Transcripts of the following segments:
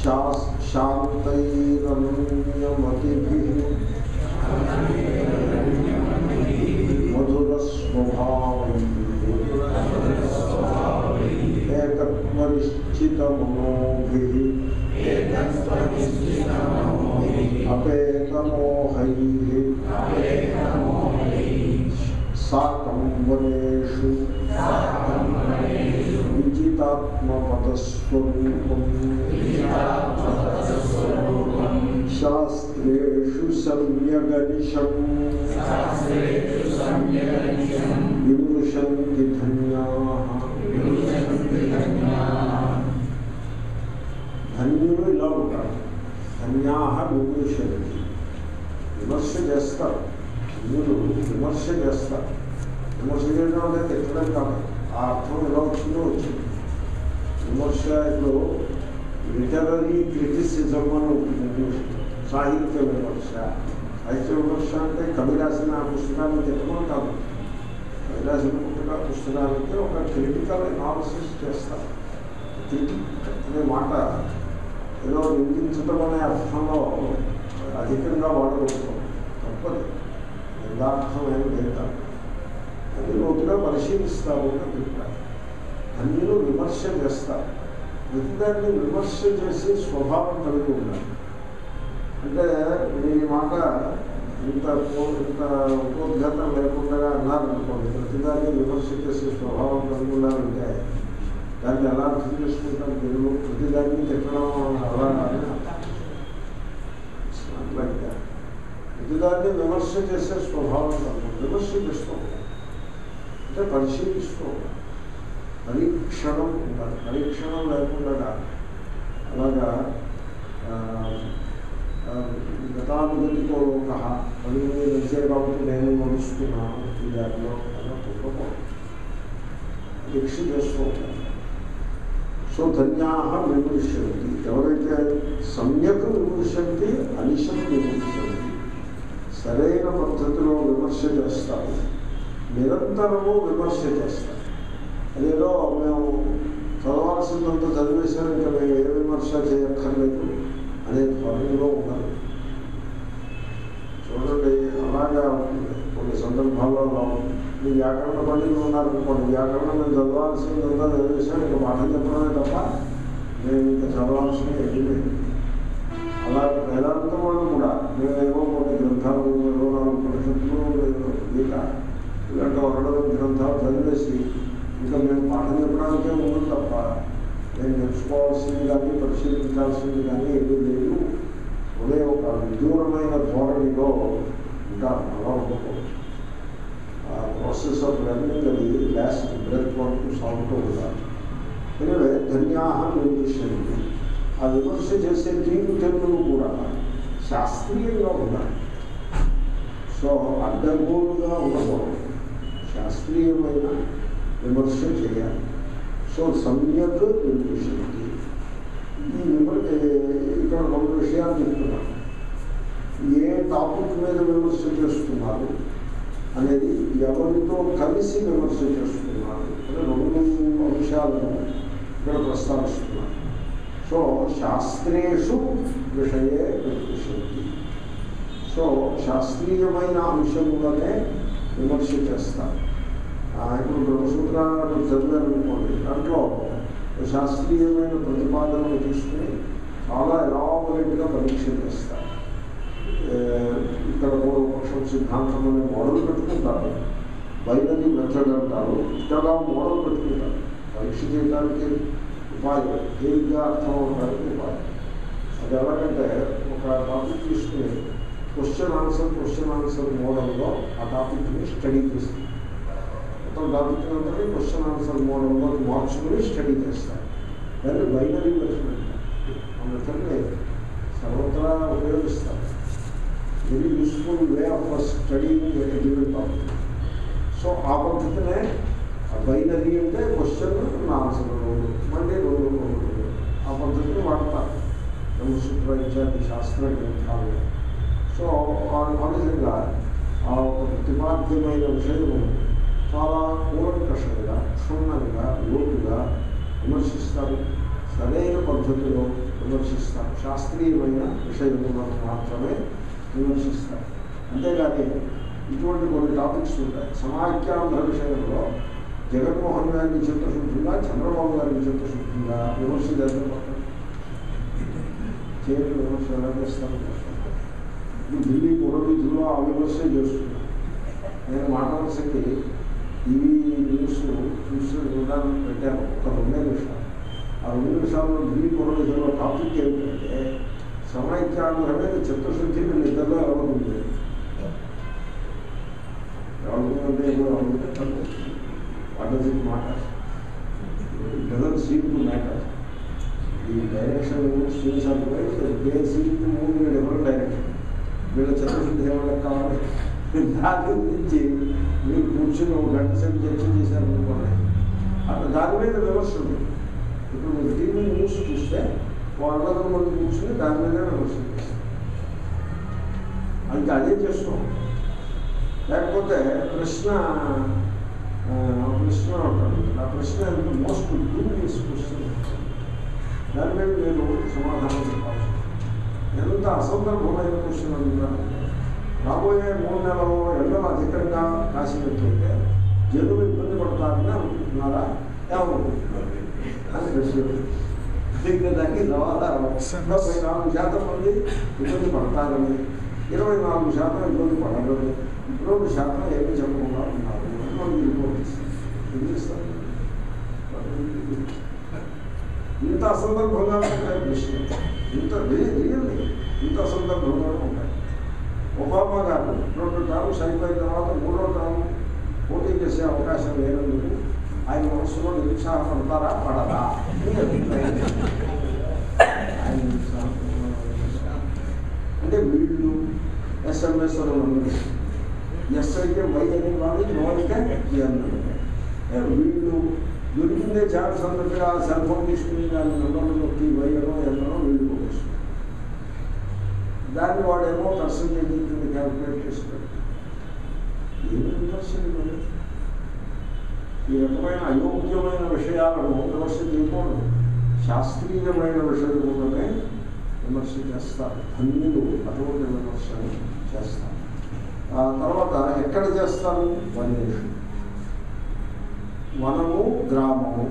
శాస్ శాంతైరమ్యమతిభిः మధురస్వభావైः ఏకత్వనిశ్చితమనోభిः అపేతమోహైः సాకం వనేషు విజితాత్మపదస్వరూపం శాస్త్రేషు సమ్యగనిషం విమృశంతి ధన్యాః ధన్యులు ఇలా ఉంటారు ధన్యాహ విమృశంతి విమర్శ చేస్తారు ధన్యులు విమర్శ చేస్తారు విమర్శ చేయడం అంటే తిట్టడం కాదు ఆ అర్థం ఎలా వచ్చిందో వచ్చింది విమర్శ ఇప్పుడు లిటరరీ క్రిటిసిజం అని ఉంటుంది ఇంగ్లీష్లో సాహిత్య విమర్శ సాహిత్య విమర్శ అంటే కవి రాసిన పుస్తకాన్ని తిట్టడం కాదు కవి రాసిన పుస్తక పుస్తకానికి ఒక క్రిటికల్ అనాలిసిస్ చేస్తారు క్రిటిక్ అనే మాట ఏదో నిందించడం అనే అర్థంలో అధికంగా వాడకూడదు తప్పదు యథార్థం ఏమి లేదు అది లోతుగా పరిశీలిస్తారు అని అభిప్రాయం అన్నిలో విమర్శ చేస్తారు ప్రతిదాన్ని విమర్శ చేసే స్వభావం కలిగి ఉండాలి అంటే మీరు ఈ మాట ఇంత పో- ఇంత ఉపోద్ఘాతం లేకుండా అన్నారనుకోండి ప్రతిదాన్ని విమర్శ చేసే స్వభావం కలిగి ఉండాలంటే దాన్ని ఎలా అర్థం చేసుకుంటారు మీరు ప్రతిదాన్ని తిట్టడం అలా అని అట్లా ప్రతిదాన్ని విమర్శ చేసే స్వభావం కాదు విమర్శ చేస్తూ ఉంటారు అంటే పరిశీలిస్తూ ఉంటారు పరీక్షణం ఉండాలి పరీక్షణం లేకుండా అలాగా ఆ, ఆ, గతానుగతితో లోక పది మంది నడిచే కాబట్టి నేను నడుస్తున్నాను ఈ దారిలో అలా పుట్టుకోవడం దీక్ష చేస్తూ ఉంటాను సో ధన్యా విమర్శంతి ఎవరైతే సమ్యక్ విమర్శంతి అనిశం విమర్శంతి సరైన పద్ధతిలో విమర్శ చేస్తారు నిరంతరము విమర్శ చేస్తారు అదేదో మేము చదవాల్సిందంతా చదివేశాను ఇంకా మేము ఏ విమర్శ చేయక్కర్లేదు అనే ధోరణిలో ఉన్నారు చూడండి అలాగా ఉంటుంది కొన్ని సందర్భాల్లో అలా ఉంటుంది. మీ వ్యాకరణ పండితులు ఉన్నారనుకోండి వ్యాకరణం మేము చదవాల్సిందంతా చదివేశాను ఇంకా పాఠం చెప్పడమే తప్ప మేము ఇంకా చదవాల్సిన ఏమీ లేదు అలా వేదాంతం వాళ్ళు కూడా మేమేమో కొన్ని గ్రంథాలు ఏవో నాలుగు ఉపనిషత్తులు గీత ఇలాంటి వరడల గ్రంథాలు చదివేసి ఇంకా మేము పాఠం చెప్పడానికే ఉంది తప్ప మేము నేర్చుకోవాల్సింది కానీ పరిశీలించాల్సింది కానీ ఏమీ లేదు ఒకే ఒక విదూరమైన ధోరణిలో ఉంటారు అలా ఉండకూడదు ఆ ప్రాసెస్ ఆఫ్ లెర్నింగ్ అది లాస్ట్ బ్రెత్ వరకు సాగుతూ ఉండాలి ఎనివే ధన్యాహం నిర్దిశండి ఆ విమర్శ చేసే తీరు తెలుగులు కూడా శాస్త్రీయంగా ఉండాలి సో అడ్డగోలుగా ఉండకూడదు శాస్త్రీయమైన విమర్శ చేయాలి సో సమ్యక్ నిర్దిశండి ఈ విమర్ ఇక్కడ రెండు విషయాలు చెప్తున్నాను ఏ టాపిక్ మీద విమర్శ చేస్తున్నారు అనేది ఎవరితో కలిసి విమర్శ చేస్తున్నారు అనే రెండు అంశాలను ఇక్కడ ప్రస్తావిస్తున్నారు సో శాస్త్రేషు విషయే విమర్శంతి సో శాస్త్రీయమైన అంశములనే విమర్శ చేస్తారు ఆ, ఇప్పుడు బ్రహ్మసూత్రాలు చదివారనుకోండి దాంట్లో శాస్త్రీయమైన ప్రతిపాదనలు తీసుకుని చాలా ఎలాబొరేట్గా పరీక్ష చేస్తారు ఏ, ఇక్కడ పూర్వపక్షం సిద్ధాంతం అనే మోడల్ పెట్టుకుంటారు బైనరీ మెథడ్ అంటారు ఇక్కడ మోడల్ పెట్టుకుంటారు పరీక్ష చేయడానికి ఉపాయం తేలిగ్గా అర్థం అవడానికి ఉపాయం అది ఎలాగంటే ఒక టాపిక్ తీసుకుని క్వశ్చన్ ఆన్సర్ క్వశ్చన్ ఆన్సర్ మోడల్లో ఆ టాపిక్ని స్టడీ చేస్తుంది మొత్తం టాపిక్ అంతా క్వశ్చన్ ఆన్సర్ మోడల్లో మార్చుకుని స్టడీ చేస్తారు దాన్ని బైనరీ మెథడ్ అంటారు ఆ మెథడ్ని సర్వత్రా ఉపయోగిస్తారు very useful way of studying given topic so ఆ పద్ధతినే బైనరీ అంటే క్వశ్చన్ ఆన్సర్ రెండు మళ్ళీ రెండు రెండు ఆ పద్ధతిని వాడతారు బ్రహ్మసూత్ర ఇత్యాది శాస్త్ర గ్రంథాలు సో ఆ ఆ విధంగా ఆ ఒక ప్రతిపాద్యమైన విషయము చాలా కూలంకషంగా క్షుణ్ణంగా లోతుగా విమర్శిస్తారు సరైన పద్ధతిలో విమర్శిస్తారు శాస్త్రీయమైన విషయములను మాత్రమే విమర్శిస్తారు అంతేగాని ఇటువంటి కొన్ని టాపిక్స్ ఉంటాయి సమాఖ్యాంధ్ర విషయంలో జగన్మోహన్ గారికి చిత్తశుద్ధిగా చంద్రబాబు గారికి చిత్తశుద్ధిగా విమర్శ జరగబోతుంది చేయని విమర్శ ఎలా చేస్తారు ఇప్పుడు ఢిల్లీ పురవీధుల్లో ఆ విమర్శ చేస్తున్నారు నేను మాట్లాడసరికి టీవీ న్యూస్ చూసి ఉదాహరణ పెట్టాను ఒక రెండే నిమిషాలు ఆ రెండు నిమిషాల్లో ఢిల్లీ పురవీధుల్లో టాపిక్ ఏమిటంటే సమైక్యాంధ్ర మీద చిత్తశుద్ధి వీళ్ళు ఇద్దరిలో ఎవరుంది ఎవరుందంటే ఇప్పుడు ఎవరు what does it matter it doesn't seem to matter ఈ డైరెక్షన్ స్టూడెంట్స్ అంటే they seem to move in different direction వీళ్ళ చిత్తశుద్ధి ఏమైనా కావాలి దాని గురించి మీరు కూర్చొని ఒక గంట సేపు చర్చ చేశారనుకోండి అక్కడ దాని మీద విమర్శ ఉంది ఇప్పుడు మీరు టీవీ న్యూస్ చూస్తే ఓ వందల మంది కూర్చొని దాని మీద విమర్శ చేస్తారు ఇంకా అదే చేస్తాం లేకపోతే ప్రశ్న ఆ, ప్రశ్న ఉంటుంది ఆ ప్రశ్న ఎంత మోస్ట్ డూరియస్ క్వశ్చన్ దాని మీద నేను సమాధానం చెప్పాల్సి ఎంత అసందర్భమైన క్వశ్చన్ అడుగుతాను రాబోయే మూడు నెలలో ఎండలు అధికంగా కాసినట్లయితే జనులు ఇబ్బంది పడతారని అనుకుంటున్నారా ఏమనుకుంటున్నారు అని ప్రశ్న ఇంకా దానికి సమాధానం ముప్పై నాలుగు శాతం మంది ఇబ్బంది పడతారని ఇరవై నాలుగు శాతం ఇబ్బంది పడరని రెండు శాతం ఏమీ చెప్పకుండా ఉన్నారు అని మనకి రిపోర్ట్ ఇస్తారు ఏం చేస్తారు ఇంత అసందర్భంగా ఉంటాయి ప్రశ్న ఇంత రియల్లీ ఇంత అసందర్భంగా ఉంటాయి ఒబామా గారు రెండు టర్మ్స్ అయిపోయిన తర్వాత మూడో టర్మ్ పోటీ చేసే అవకాశం లేనందుకు ఆయన మనసులో నిరుత్సాహపడతారా పడరా అని అభిప్రాయం. ఆయన నిరుత్సాహపడతారా? అంటే వీళ్ళు ఎస్ఎంఎస్ ఎస్ అయితే వై అనే వాళ్ళు నో అయితే ఈ అన్నాడు ఏ వీళ్ళు దొరికిందే ఛాన్స్ అన్నట్టుగా సెల్ ఫోన్ తీసుకుని దాని నెంబర్లు నొక్కి వై అనో ఎన్నో వీళ్ళు పోగేస్తున్నారు దాన్ని వాడేమో పర్సంటేజ్ కింద క్యాల్కులేట్ చేస్తాడు ఏమి విమర్శలు మరి ఈ రకమైన అయోగ్యమైన విషయాలను విమర్శ చేయకూడదు శాస్త్రీయమైన విషయములనే విమర్శ చేస్తారు అన్యులు అటువంటి విమర్శను చేస్తారు ఆ తర్వాత ఎక్కడ చేస్తారు వనేషు వనము గ్రామము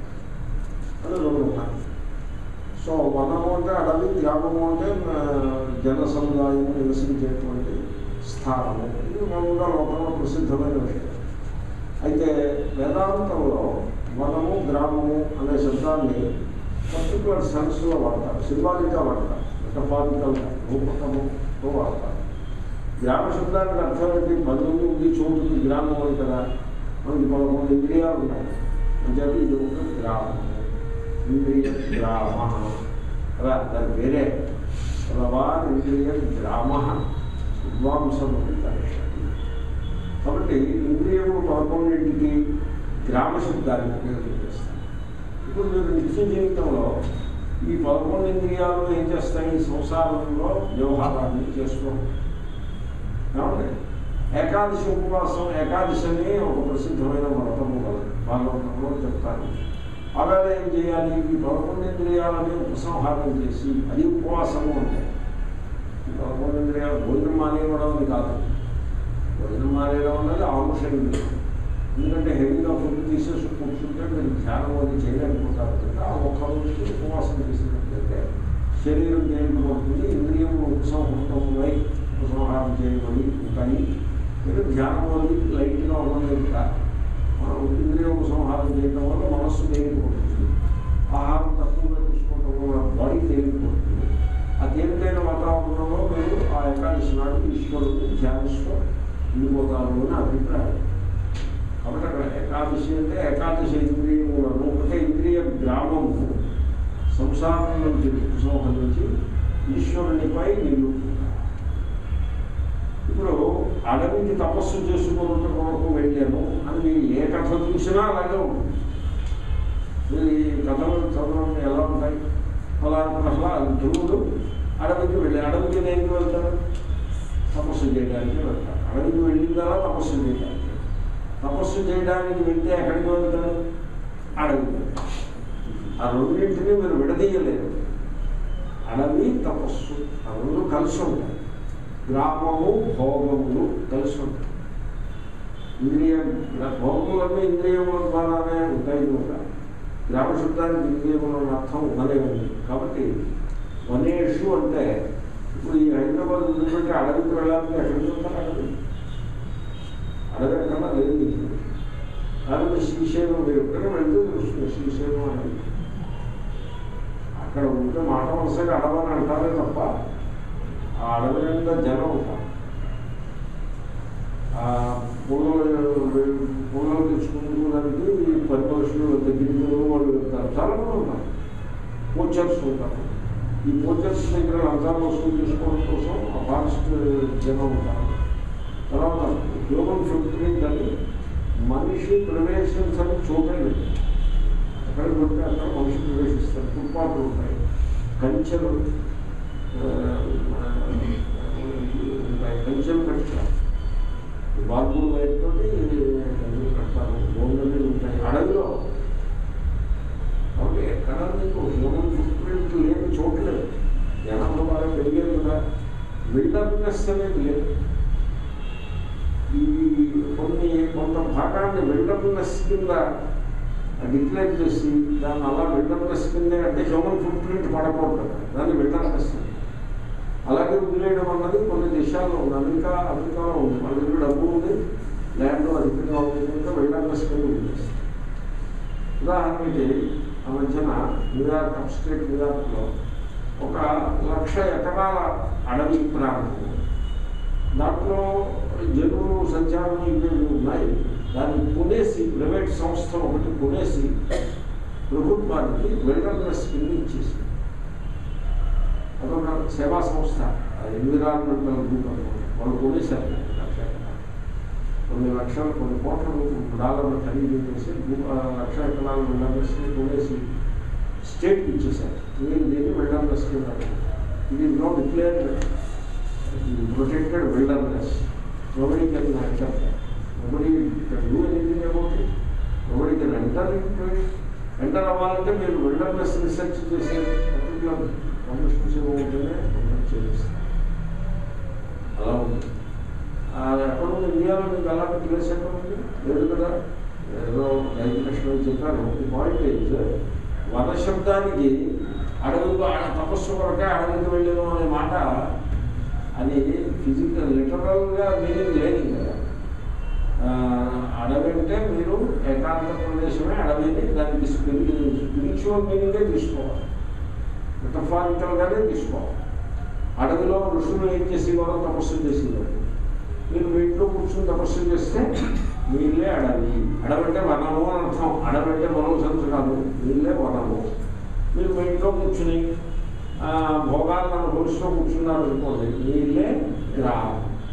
అని రెండు ఉన్నాయి సో వనము అంటే అడవి గ్రామము అంటే ఆ, జన సముదాయం నివసించేటువంటి స్థానము ఇది మామూలుగా లోకంలో ప్రసిద్ధమైన విషయం అయితే వేదాంతంలో వనము గ్రామము అనే శబ్దాన్ని పర్టికులర్ సెన్స్లో వాడతారు సింబాలిక్గా వాడతారు మెటఫారికల్గా రూపకముతో వాడతారు గ్రామ శబ్దానికి అర్థం ఏంటి పది మంది ఉంది చోటుకి గ్రామం అని కదా మనకి పదకొండు ఇంద్రియాలు ఉన్నాయి అని చెప్పి ఇది ఒక గ్రామం ఇంద్రియ గ్రామ కదా దాని వేరే ప్రవాన్ ఇంద్రియ గ్రామ విద్వాంసం అంటారు కాబట్టి ఇంద్రియములు పదకొండింటికి గ్రామ శబ్దాన్ని ఉపయోగించేస్తాం ఇప్పుడు మీరు నిత్య జీవితంలో ఈ పదకొండు ఇంద్రియాలు ఏం చేస్తాయి ఈ సంసారంలో వ్యవహారాన్ని చేస్తూ ఏమండి ఏకాదశి ఉపవాసం ఏకాదశి అని ఒక ప్రసిద్ధమైన వ్రతము కలదు భాగవతంలో చెప్తారు ఆవేళ ఏం చేయాలి ఈ పదకొండు ఇంద్రియాలని ఉపసంహారం చేసి అది ఉపవాసము అంటే ఈ పదకొండు ఇంద్రియాలు భోజనం మానేయడం అని కాదు భోజనం మానేయడం అన్నది ఆముషం ఎందుకంటే హెవీగా ఫుడ్ తీసేసి కూర్చుంటే మీరు ధ్యానం అది చేయలేకపోతారు కనుక ఆ ఒక్క రోజుకి ఉపవాసం చేసినట్లయితే శరీరం చేయబడుతుంది ఇంద్రియము ఉపసంహృతమై ఉపసంహారం చేయబడి ఉంటాయి మీరు ధ్యానం అది లైట్గా ఉన్నది ఇంకా మనం ఇంద్రియ ఉపసంహారం చేయడం వల్ల మనస్సు తేలిపోతుంది ఆహారం తక్కువగా తీసుకోవడం వల్ల బాడీ తేలిపోతుంది ఆ తేలికైన వాతావరణంలో మీరు ఆ ఏకాదశి నాడు ఈశ్వరుని ధ్యానిస్తూ ఉండిపోతారు అని అభిప్రాయం కాబట్టి అక్కడ ఏకాదశి అంటే ఏకాదశి ఇంద్రియములను అంటే ఇంద్రియ గ్రామము సంసారం నుంచి ఉపసంహరించి ఈశ్వరునిపై నిలుపుతారు ఇప్పుడు అడవికి తపస్సు చేసుకోవడం కొరకు వెళ్ళాను అని మీరు ఏ కథ చూసినా అలాగే ఉంటుంది మీరు ఈ కథలు చదవడం ఎలా ఉంటాయి అలా అసలు ధ్రువుడు అడవికి వెళ్ళి అడవికి దేనికి వెళ్తాడు తపస్సు చేయడానికి వెళ్తాడు అడవికి వెళ్ళిన తర్వాత తపస్సు చేయడానికి తపస్సు చేయడానికి వెళ్తే ఎక్కడికి వెళ్తాడు అడవికి వెళ్తాడు ఆ రెండింటినీ మీరు విడదీయలేరు అడవి తపస్సు ఆ రెండు కలిసి ఉంటాయి గ్రామము భోగములు కలిసి ఉంటాయి ఇంద్రియ భోగములన్నీ ఇంద్రియముల ద్వారానే ఉంటాయి కనుక గ్రామ శబ్దానికి ఇంద్రియముల అర్థం ఉన్నదే ఉంది కాబట్టి వనేషు అంటే ఇప్పుడు ఈ హైదరాబాద్ వదిలిపెట్టి అడవికి వెళ్ళాలంటే ఎక్కడికి వెళ్తారు అడవి అడవి ఎక్కడ లేదు మీకు. కాబట్టి శ్రీశైలం మీరు ఎప్పుడైనా వెళ్తూ తెలుస్తుంది శ్రీశైలం అనేది అక్కడ ఉంటే మాట వరుసగా అడవని అంటారే తప్ప ఆ అడవి నిండా జనం ఉంటారు ఆ పూలలో పూలలో తెచ్చుకుంటూ దానికి ఈ పది మనుషులు దగ్గర వాళ్ళు వెళ్తారు చాలా మంది ఉంటారు పోచర్స్ ఉంటారు ఈ పోచర్స్ దగ్గర లంచాలు వసూలు చేసుకోవడం కోసం ఆ ఫారెస్ట్ జనం ఉంటారు తర్వాత హ్యూమన్ ఫుట్ ప్రింట్ అని మనిషి ప్రవేశించని చోటే లేదు ఎక్కడికి పడితే అక్కడ మనిషి ప్రవేశిస్తారు ఫుట్పాత్లు ఉంటాయి కంచెలు ఆ, ఉంటాయి కంచెలు కట్టారు బార్బుల్ వైట్ తోటి కంచెలు కడతారు బోన్లన్నీ ఉంటాయి అడవిలో కాబట్టి ఎక్కడ మీకు హ్యూమన్ ఫుట్ ప్రింట్ లేని చోట్లేదు జనాభా బాగా పెరిగేది కదా విల్డర్నెస్ అనేది లేదు ఈ కొన్ని కొంత భాగాన్ని విల్డర్నెస్ కింద డిక్లేర్ చేసి దాన్ని అలా విల్డర్నెస్ కింద అంటే హ్యూమన్ ఫుట్ ప్రింట్ పడకూడదు కదా దాన్ని విల్డర్నెస్ అలాగే వదిలేయడం అన్నది కొన్ని దేశాల్లో ఉంది అమెరికా అమెరికాలో ఉంది మన దగ్గర డబ్బు ఉంది ల్యాండ్ అధికంగా ఉంది కనుక విల్డర్నెస్ కింద ఉంది ఉదాహరణకి ఆ మధ్యన న్యూయార్క్ అప్ స్టేట్ న్యూయార్క్లో ఒక లక్ష ఎకరాల అడవి ప్రాంతం దాంట్లో జనులు సంచారం ఇవి ఉన్నాయి దాన్ని కొనేసి ప్రైవేట్ సంస్థ ఒకటి కొనేసి ప్రభుత్వానికి వెల్డర్నెస్ కింద ఇచ్చేసి అదొక సేవా సంస్థ ఎన్విరాన్మెంటల్ గ్రూప్ అనమాట వాళ్ళు కొనేశారు లక్ష ఎకరాలు. కొన్ని లక్షలు కొన్ని కోట్ల డాలర్లు ఖరీదు చేసి భూ- ఆ లక్ష ఎకరాలు వెల్డర్నెస్ కొనేసి స్టేట్కి ఇచ్చేశారు మీరు దీన్ని వెల్డర్నెస్ కింద ఇది no declared protected wilderness. Nobody can enter that. Nobody can do anything about it. Nobody can enter into it. Enter అవ్వాలంటే మీరు విల్డర్నెస్ రీసెర్చ్ చేసే పర్టికులర్ పర్మిషన్స్ ఉంటేనే చేస్తారు అలా ఉంది ఆ, ఎక్కడ ఉంది ఇండియాలో మీకు అలాంటి ప్లేస్ ఎక్కడ ఉంది లేదు కదా ఏదో ఐదు లక్షలు చెప్పాను ఈ పాయింట్ ఈజ్ వన శబ్దానికి అడవి తపస్సు కొరకే అడవికి వెళ్ళను అనే మాట అది ఫిజికల్ లిటరల్గా మీనింగ్ లేదు కదా ఆ, అడవి అంటే మీరు ఏకాంత ప్రదేశమే అడవిని దానికి స్పిరిచువల్ మీనింగే తీసుకోవాలి మెటఫారికల్గానే తీసుకోవాలి అడవిలో ఋషులు ఏం చేసేవారో తపస్సు చేసేవారు మీరు మీ ఇంట్లో కూర్చొని తపస్సు చేస్తే మీళ్ళే అడవి అడవి అంటే వనము అని అర్థం అడవి అంటే వనం సంత కాదు మీళ్ళే వనము మీరు మీ ఇంట్లో కూర్చుని ఆ, భోగాలను అనుభవిస్తూ కూర్చున్నారు అనుకోండి మీళ్ళే గ్రామం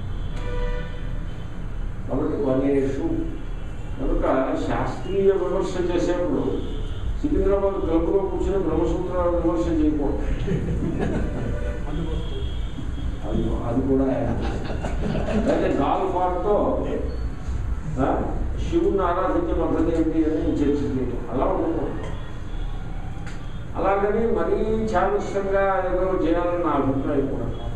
కాబట్టి వనేషు కనుక శాస్త్రీయ విమర్శ చేసేప్పుడు సికింద్రాబాద్ క్లబ్లో కూర్చొని బ్రహ్మసూత్రాల విమర్శ చేయకూడదు అది అది కూడా అయితే గాల్ఫ్ ఆడుతో శివుని ఆరాధించే పద్ధతి ఏంటి అని చర్చ చేయడం అలా ఉండకూడదు అలాగని మరీ చాదస్యంగా ఏదో చేయాలని నా అభిప్రాయం కూడా కాదు.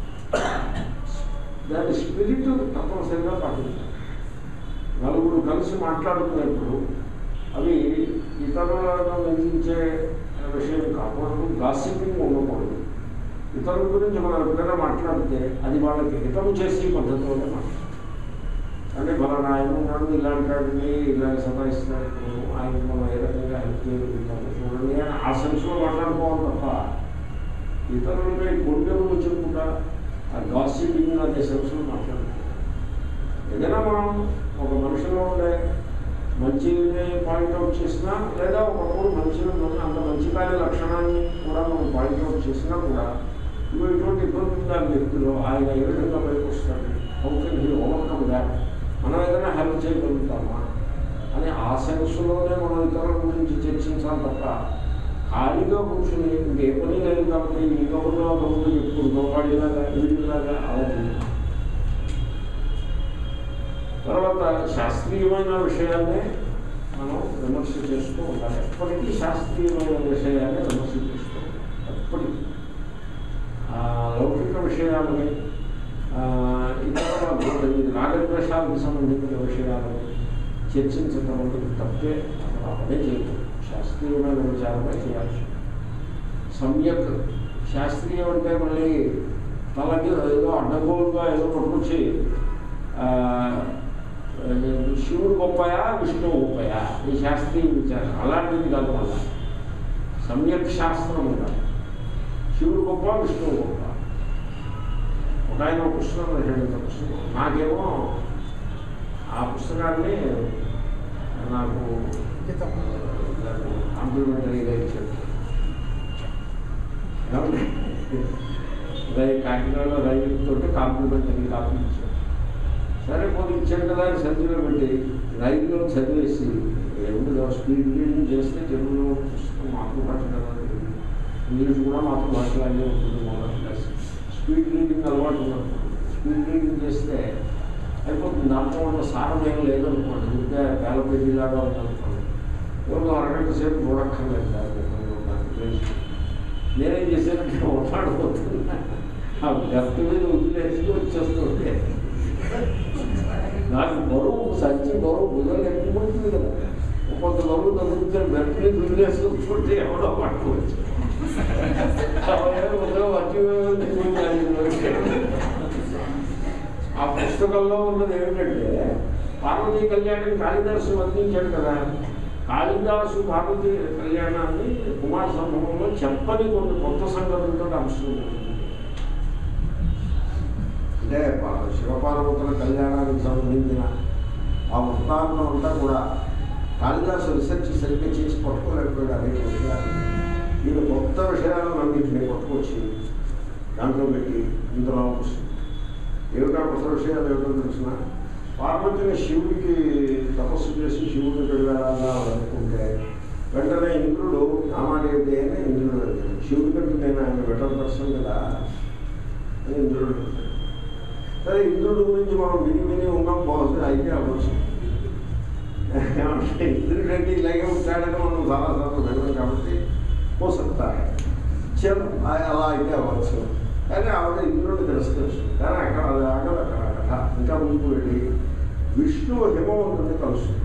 దాని స్పిరిట్ తప్పనిసరిగా పాటించాలి నలుగురు కలిసి మాట్లాడుతున్నప్పుడు అవి ఇతరులను నిందించే విషయం కాకూడదు గాసిపింగ్ ఉండకూడదు ఇతరుల గురించి మనం ఎప్పుడైనా మాట్లాడితే అది వాళ్ళకి హితము చేసే పద్ధతిలోనే మాట్లాడాలి అంటే మన ఆయన ఉన్నాడు ఇలాంటి వాడిని ఇలా సతాయిస్తున్నాడు ఆయన మనం ఏ రకంగా హెల్ప్ చేయగలుగుతాము చూడండి అని ఆ సెన్స్లో మాట్లాడుకోవాలి తప్ప ఇతరులపై గొడ్డెలు చెప్పుకుంటా ఆ గాసిపింగ్ అనే సెన్స్లో మాట్లాడుకోవాలి ఏదైనా మనం ఒక మనిషిలో ఉండే మంచిని పాయింట్అవుట్ చేసినా లేదా ఒకప్పుడు మంచి అంత మంచి కాని లక్షణాన్ని కూడా మనం పాయింట్అవుట్ చేసినా కూడా ఇవి ఇటువంటి ఇబ్బంది ఉంది ఆ వ్యక్తిలో ఆయన ఏ విధంగా పైకి వస్తాడు how can he overcome that మనం ఏదైనా హెల్ప్ చేయగలుగుతామా అని ఆ సెన్స్లోనే మనం ఇతరుల గురించి చర్చించాలి తప్ప ఖాళీగా కూర్చుని ఇంకే పని లేదు కాబట్టి ఈ కబుర్లో కబుర్లు చెప్పుకుంటాం వాడిలాగా వీడిలాగా అలా చేయదు. తర్వాత శాస్త్రీయమైన విషయాన్నే మనం విమర్శ చేస్తూ ఉండాలి ఎప్పటికీ శాస్త్రీయమైన విషయాన్ని విమర్శ చేస్తూ ఉంటారు. ఎప్పటికీ ఆ లౌకిక విషయాలని ఆ, ఇతర రాగద్వేషాలకు సంబంధించిన విషయాలను చర్చించడం అనేది తప్పే అసలు అదే చేయటం శాస్త్రీయమైన విచారమే చేయాల్సి సమ్యక్ శాస్త్రీయం అంటే మళ్ళీ తలకి ఏదో అడ్డగోలుగా ఏదో పట్టుకొచ్చి ఆ, శివుడు గొప్పయా విష్ణువు గొప్పయా ఈ శాస్త్రీయ విచారం అలాంటిది కాదు మళ్ళా సమ్యక్ శాస్త్రం కాదు శివుడు గొప్ప విష్ణువు గొప్ప ఒక ఆయన ఒక పుస్తకం రాశాడు ఇంత పుస్తకం నాకేమో ఆ పుస్తకాన్ని నాకు కాంప్లిమెంటరీగా ఇచ్చాడు ఏమండి? రై కాకినాడలో రైతుతో కాంప్లిమెంటరీ కాపీ ఇచ్చాడు సరే పోనీ ఇచ్చాడు కదా అని సంచిలో పెట్టి రైతులో చదివేసి ఏమిటో స్పీడ్ రీడింగ్ చేస్తే తెలుగులో పుస్తకం మాతృభాష కదా తెలుగు. ఇంగ్లీష్ కూడా మాతృభాషలాగే ఉంటుంది మొదటి క్లాస్ స్పీడ్ రీడింగ్ అలవాటు ఉన్నప్పుడు స్పీడ్ రీడింగ్ చేస్తే అయిపోతుంది దాంట్లో ఉన్న సారం ఏం లేదనుకోండి ఇంకా వేల పేజీలాగా ఉందనుకోండి ఎవరు అరగంట సేపు చూడక్కర్లేదు దాన్ని దాన్ని వేసి. నేనేం చేశానంటే మాట్లాడిపోతున్నా ఆ గర్త మీద వదిలేసి వచ్చేస్తుంటే నాకు బరువు సంచి బరువు భుజాలు ఎక్కువ పడుతుంది కదా కొంత బరువు తగ్గుతుంది గర్త మీద వదిలేసుకుంటుంటే ఎవడో పట్టుకోవచ్చు ఆ పుస్తకంలో ఉన్నది ఏమిటంటే పార్వతీ కళ్యాణం కాళిదాసు వర్ణించాడు కదా కాళిదాసు పార్వతీ కళ్యాణాన్ని కుమార సంభవంలో చెప్పని కొన్ని కొత్త సంగతులతో అంశం అంటే పా- శివపార్వతుల కళ్యాణానికి సంబంధించిన ఆ వృత్తాంతం అంతా కూడా కాళిదాసు రీసెర్చ్ సరిగ్గా చేసి పట్టుకోలేకపోయాడు అనేక విషయాలు ఈయన కొత్త విషయాలను అన్నింటినీ పట్టుకొచ్చి దాంట్లో పెట్టి ఇందులో వస్తుంది ఏమిటా కొత్త విషయాలు ఏమిటో తెలిసిన పార్వతిని శివుడికి తపస్సు చేసి శివుడిని పెళ్ళాలని అనుకుంటే వెంటనే ఇంద్రుడు నామాదేవి అని ఇంద్రుడు అడిగాడు. శివుడి కంటే నేను ఆయన బెటర్ పర్సన్ కదా అని ఇంద్రుడు అడిగాడు. సరే ఇంద్రుడి గురించి మనం విని విని ఉన్నాం బహుశా అయితే అవ్వచ్చు ఏమంటే ఇంద్రుడు అంటే ఇలాగే ఉంటాడని మనం చాలాసార్లు విన్నాం కాబట్టి ఓ సత్తా చల్ అలా అయితే అవ్వచ్చు కానీ ఆవిడ ఇంద్రుడిని తిరస్కరిస్తుంది కానీ అక్కడ అది ఆగదు అక్కడ ఆ కథ ఇంకా ముందుకు వెళ్ళి విష్ణువు హిమవంతుడిని కలుస్తుంది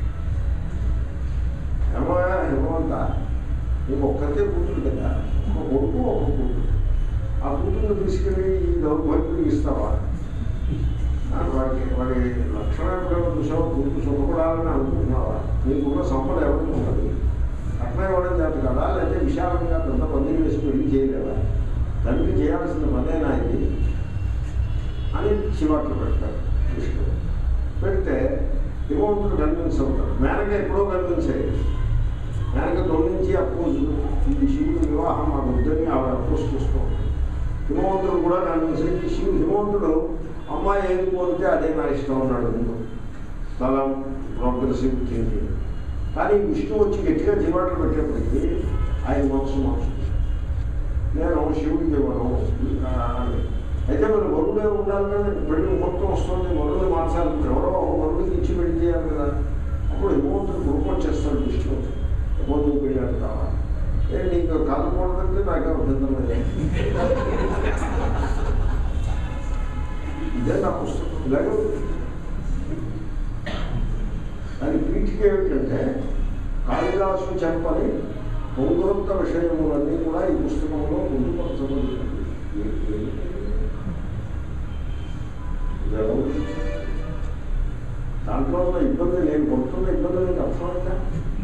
హేమ హిమవంత నీకు ఒక్కతే కూతురు కదా ఒక కొడుకు ఒక కూతురు ఆ కూతురుని తీసుకెళ్ళి ఈ దౌర్భాగ్యుడికి ఇస్తావా ఆ, వాడికి వాడి లక్షణం ఎప్పుడైనా చూసావా కూతురు సుఖపడాలని అనుకుంటున్నావా నీకున్న సంపద ఎవరికి ఉన్నది అట్లా ఇవ్వడం చేత కదా లేకపోతే విశాలంగా పెద్ద పందిరి వేసి పెళ్లి చేయలేదా తండ్రి చేయాల్సిన పనేనా ఇది అని చివాట్లు పెడతారు విష్ణువు పెడితే హిమవంతుడు కన్విన్స్ అవుతాడు మేనక ఎప్పుడో కన్విన్స్ అయ్యాడు మేనక తొలగించి అపోజ్ ఇది శివుడి వివాహం మాకు వద్దని ఆవిడ అపోజ్ చూస్తూ ఉంటుంది హిమవంతుడు కూడా కన్విన్స్ అయ్యి శివుడు హిమవంతుడు అమ్మాయి ఏది కోరితే అదే నా ఇష్టం ఉన్నాడు ముందు చాలా ప్రోగ్రెసివ్ థింకింగ్ కానీ విష్ణు వచ్చి గట్టిగా జీవాట్లు పెట్టేప్పటికీ ఆయన మనసు మార్చుతుంది నేను శివుడికి ఇవ్వను ఆ, అని. అయితే మరి వరుడే ఉండాలి కదా పెళ్లి ముహూర్తం వస్తుంది వరుడు మార్చాలి ఎవరో ఒక వరుడికి ఇచ్చి పెళ్లి చేయాలి కదా అప్పుడు హిమవంతుడు గురుకొచ్చేస్తాడు విష్ణు హిమవంతుడు పెళ్ళాడు కావాలి ఏ నీకు కాదుకూడదంటే నాకే అభ్యంతరం లేదు ఇదే నా పుస్తకం ఇలాగే ఉంది. దాని పీఠిక ఏమిటంటే కాళిదాసు చెప్పని పౌరుత్వ విషయములన్నీ కూడా ఈ పుస్తకంలో పొందుపరచబడి దాంట్లో ఉన్న ఇబ్బంది నేను పడుతున్న ఇబ్బంది నీకు అర్థమైందా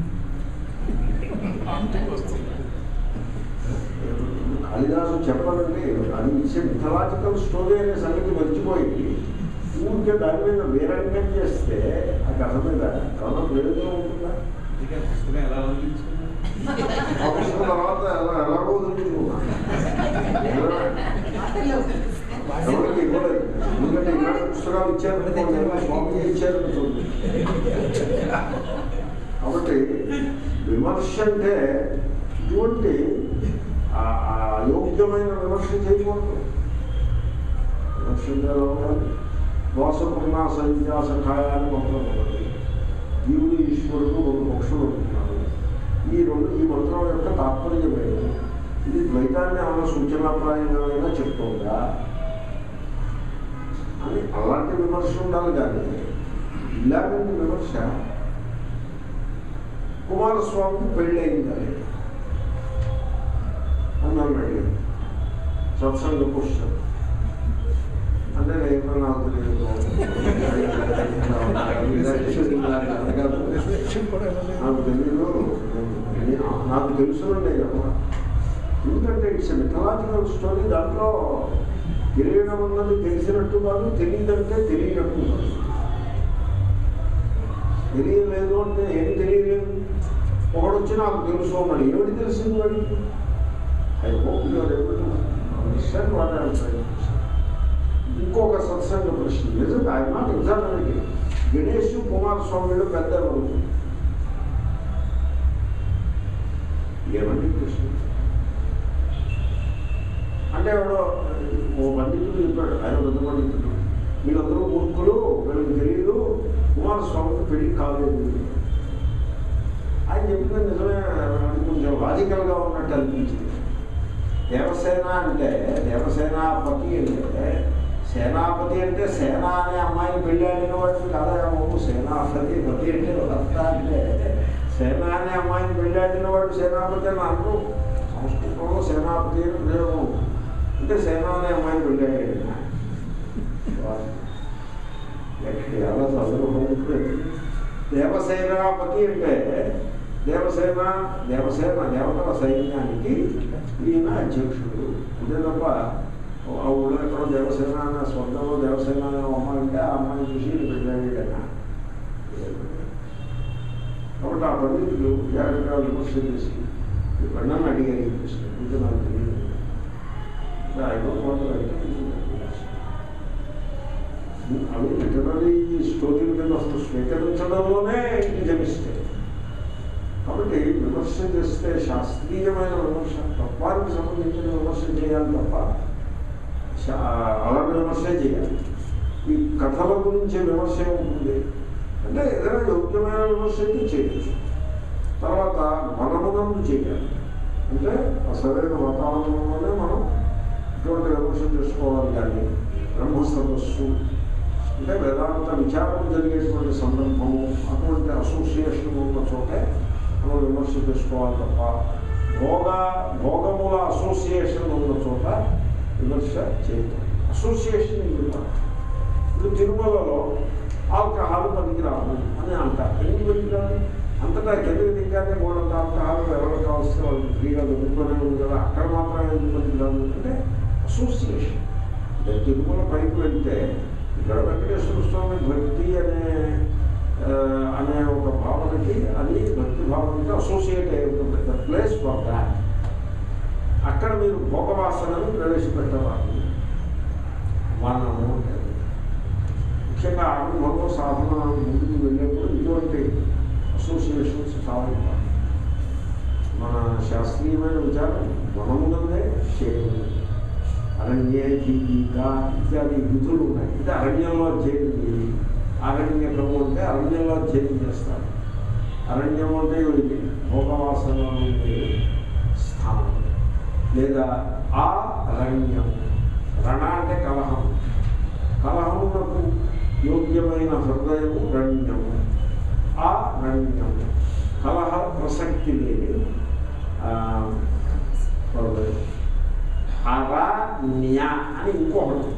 కాళిదాసు చెప్పాలంటే అది ఇచ్చే మిథలాజికల్ స్టోరీ అనే సంగతి మర్చిపోయి ఊరికే దాని మీద వీరంగం చేస్తే ఆ కథ మీద కథ ప్రయోజనం ఉంటుందా అందుకే ఆ పుస్తకం ఎలా వదిలించుకున్నా ఆ పుస్తకం తర్వాత ఎలా ఎలాగో వదిలించుకున్నా ఎవరికి ఇవ్వలేదు ఎందుకంటే ఇలాంటి పుస్తకాలు ఇచ్చారు స్వామి ఇచ్చారు చూడండి కాబట్టి విమర్శ అంటే ఇటువంటి ఆ- ఆ అయోగ్యమైన విమర్శ చేయకూడదు విమర్శ అంటే ఎలా ఉండాలి దోషపూర్ణ సంధ్యా సఖాయాన్ని మంత్రం ఉన్నది జీవుడు ఈశ్వరుడు రెండు పక్షులు ఉంటున్నారు ఈ రెండు ఈ మంత్రం యొక్క తాత్పర్యం ద్వైతాన్ని ఏమైనా సూచనాప్రాయంగా అయినా చెప్తుందా అని అలాంటి విమర్శ ఉండాలి కానీ ఇలాంటి విమర్శ కుమారస్వామికి పెళ్ళి అయిందని అన్నాను అడిగాను సత్సంగ పుస్తకం అంటే నేను నాకు తెలియదు నాకు తెలియదు నేను- నాకు తెలుసు నేను చెప్పను. ఎందుకంటే ఇట్స్ మిథలాజికల్ స్టోరీ దాంట్లో తెలియడం అన్నది తెలిసినట్టు కాదు తెలియదంటే తెలియనట్టు కాదు తెలియలేదు అంటే ఏం తెలియలేదు ఒకడు వచ్చి నాకు తెలుసు అన్నాడు ఏమిటి తెలిసింది వాడికి I hope your able to understand what I ఇంకొక సత్సంగ ప్రశ్న నిజంగా ఐ నాట్ ఎగ్జామినేటింగ్ గణేష్ కుమారస్వామిలో పెద్ద ఎవరు ఏమండి ప్రశ్న అంటే ఎవడో ఓ పండితుడు చెప్పాడు ఆయన పెద్ద పండితుడు వీళ్ళందరూ మూర్ఖులు వీళ్ళకి తెలియదు కుమారస్వామికి పెళ్లి కాలేదు ఆయన చెప్పింది నిజమే అది కొంచెం లాజికల్గా ఉన్నట్టు అనిపించింది దేవసేన అంటే దేవసేనాపతి అంటే సేనాపతి అంటే సేన అనే అమ్మాయిని పెళ్లి ఆడిన వాడిని కాదా బాబు సేనాపతి పతి అంటే భర్త అంటే సేన అనే అమ్మాయిని పెళ్లి ఆడిన వాడు సేనాపతి అని అంటూ సంస్కృతంలో సేనాపతి అని ప్రయోగం ఉంది. అంటే సేన అనే అమ్మాయిని పెళ్లి ఆడాడు ఎలా చదువు దేవసేనాపతి అంటే దేవసేన దేవసేన దేవతల సైన్యానికి ఈయన అధ్యక్షుడు అంతే తప్ప ఆ ఊళ్ళో ఎక్కడో దేవసేన అనే స్వర్గంలో దేవసేన అనే అమ్మాయి ఉంటే ఆ అమ్మాయిని చూసి పెట్టాడైనా కాబట్టి ఆ పండితులు జాగ్రత్తగా విమర్శ చేసి ఈ పండాన్ని అడిగారు ఈ ప్రశ్న ఇంకా నాకు తెలియదు ఐదో అవి లిటరరీ స్టోరీల కింద అసలు స్వీకరించడంలోనే నిజమిస్తాయి కాబట్టి విమర్శ చేస్తే శాస్త్రీయమైన విమర్శ తత్వానికి సంబంధించిన విమర్శ చేయాలి తప్ప శా- అలాంటి విమర్శే చేయాలి ఈ కథల గురించి విమర్శ ఉంటుంది అంటే ఏదైనా యోగ్యమైన విమర్శ అయితే చేయొచ్చు తర్వాత మనమునందు చేయాలి అంటే అసలైన వాతావరణంలోనే మనం ఇటువంటి విమర్శ చేసుకోవాలి కానీ బ్రహ్మసదస్సు అంటే వేదాంత విచారం జరిగేటువంటి సందర్భము అటువంటి అసోసియేషన్ ఉన్న చోటే మనం విమర్శ చేసుకోవాలి తప్ప భోగ భోగముల అసోసియేషన్ ఉన్న చోట విమర్శ చేయటం అసోసియేషన్ ఇవ్వటం ఇప్పుడు తిరుమలలో ఆల్కహాల్ పనికిరాదు అని అంటారు ఎందుకు పనికిరాదు అంతటా కిందకి దిగ్గానే మూడంత ఆల్కహాల్ ఎవరికి కావాల్సిన వాళ్ళకి ఫ్రీగా దొరుకుతూనే ఉంది కదా అక్కడ మాత్రమే ఎందుకు పనికిరాదు అంటే అసోసియేషన్ అంటే తిరుమల పైకి వెళ్తే ఇక్కడ వెంకటేశ్వర స్వామి భక్తి అనే ఆ, అనే ఒక భావనకి అది భక్తి భావనకి అసోసియేట్ అయి ఉంటుంది ద ప్లేస్ ఫర్ దాట్ అక్కడ మీరు భోగవాసనను ప్రవేశపెట్టవాలి మనము అంటే ముఖ్యంగా ఆరంభంలో సాధన ముందుకు వెళ్ళేప్పుడు ఇటువంటి అసోసియేషన్స్ చాలా ఇంపార్టెంట్ మన శాస్త్రీయమైన విచారం మనమునందే చేయడం అరణ్యే జీవిక ఇత్యాది విధులు ఉన్నాయి ఇది అరణ్యంలో అధ్యయనం చేయాలి అరణ్యకము అంటే అరణ్యంలో అధ్యయనం చేస్తారు అరణ్యం అంటే ఇది భోగవాసన ఉండే స్థానం లేదా ఆ అరణ్యం రణ అంటే కలహం కలహమునకు యోగ్యమైన హృదయము రణ్యము ఆ రణ్యము కలహ ప్రసక్తి లేని ఆ, హృదయం అరణ్య అని ఇంకొకటి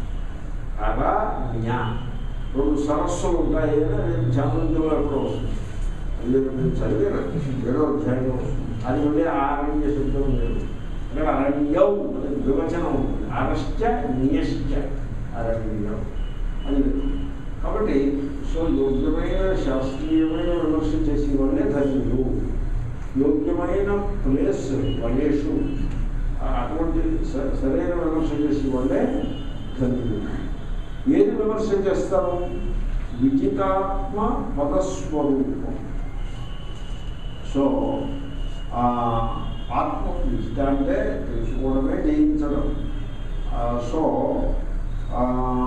అరణ్య రెండు సరస్సులు ఉంటాయి అని నేను చామంతిలో ఎప్పుడో వస్తుంది అది నేను చదివాను ఏడో అధ్యాయంలో వస్తుంది అది ఉండే ఆరణ్య శబ్దం లేదు అక్కడ అరణ్యం అనే వివచనం ఉంటుంది అరశ్చ నియశ్చ అరణ్యం అని లేదు కాబట్టి సో యోగ్యమైన శాస్త్రీయమైన విమర్శ చేసే వాళ్ళే ధన్యులు యోగ్యమైన ప్లేస్ వలేషు ఆ అటువంటి స- సరైన విమర్శ చేసే వాళ్ళే ధన్యులు ఏది విమర్శ చేస్తారు విజితాత్మ పదస్వరూపం సో ఆ ఆత్మ విజిత అంటే తెలుసుకోవడమే జయించడం ఆ, సో ఆ,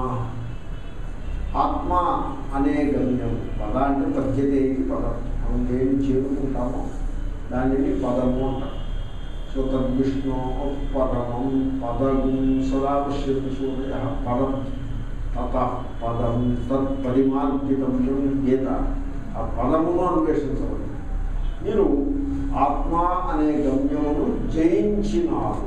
ఆత్మ అనే గమ్యం పద అంటే పద్యతేది పదం మనం దేని చేరుకుంటామో దానిని పదము అంటాం సో తద్విష్ణు పరమం పదం సదా పశ్యతి సూర్య పదం తత పదం తత్ పరిమార్జితం గీత ఆ పదమును అన్వేషించబడి మీరు ఆత్మ అనే గమ్యమును జయించినారు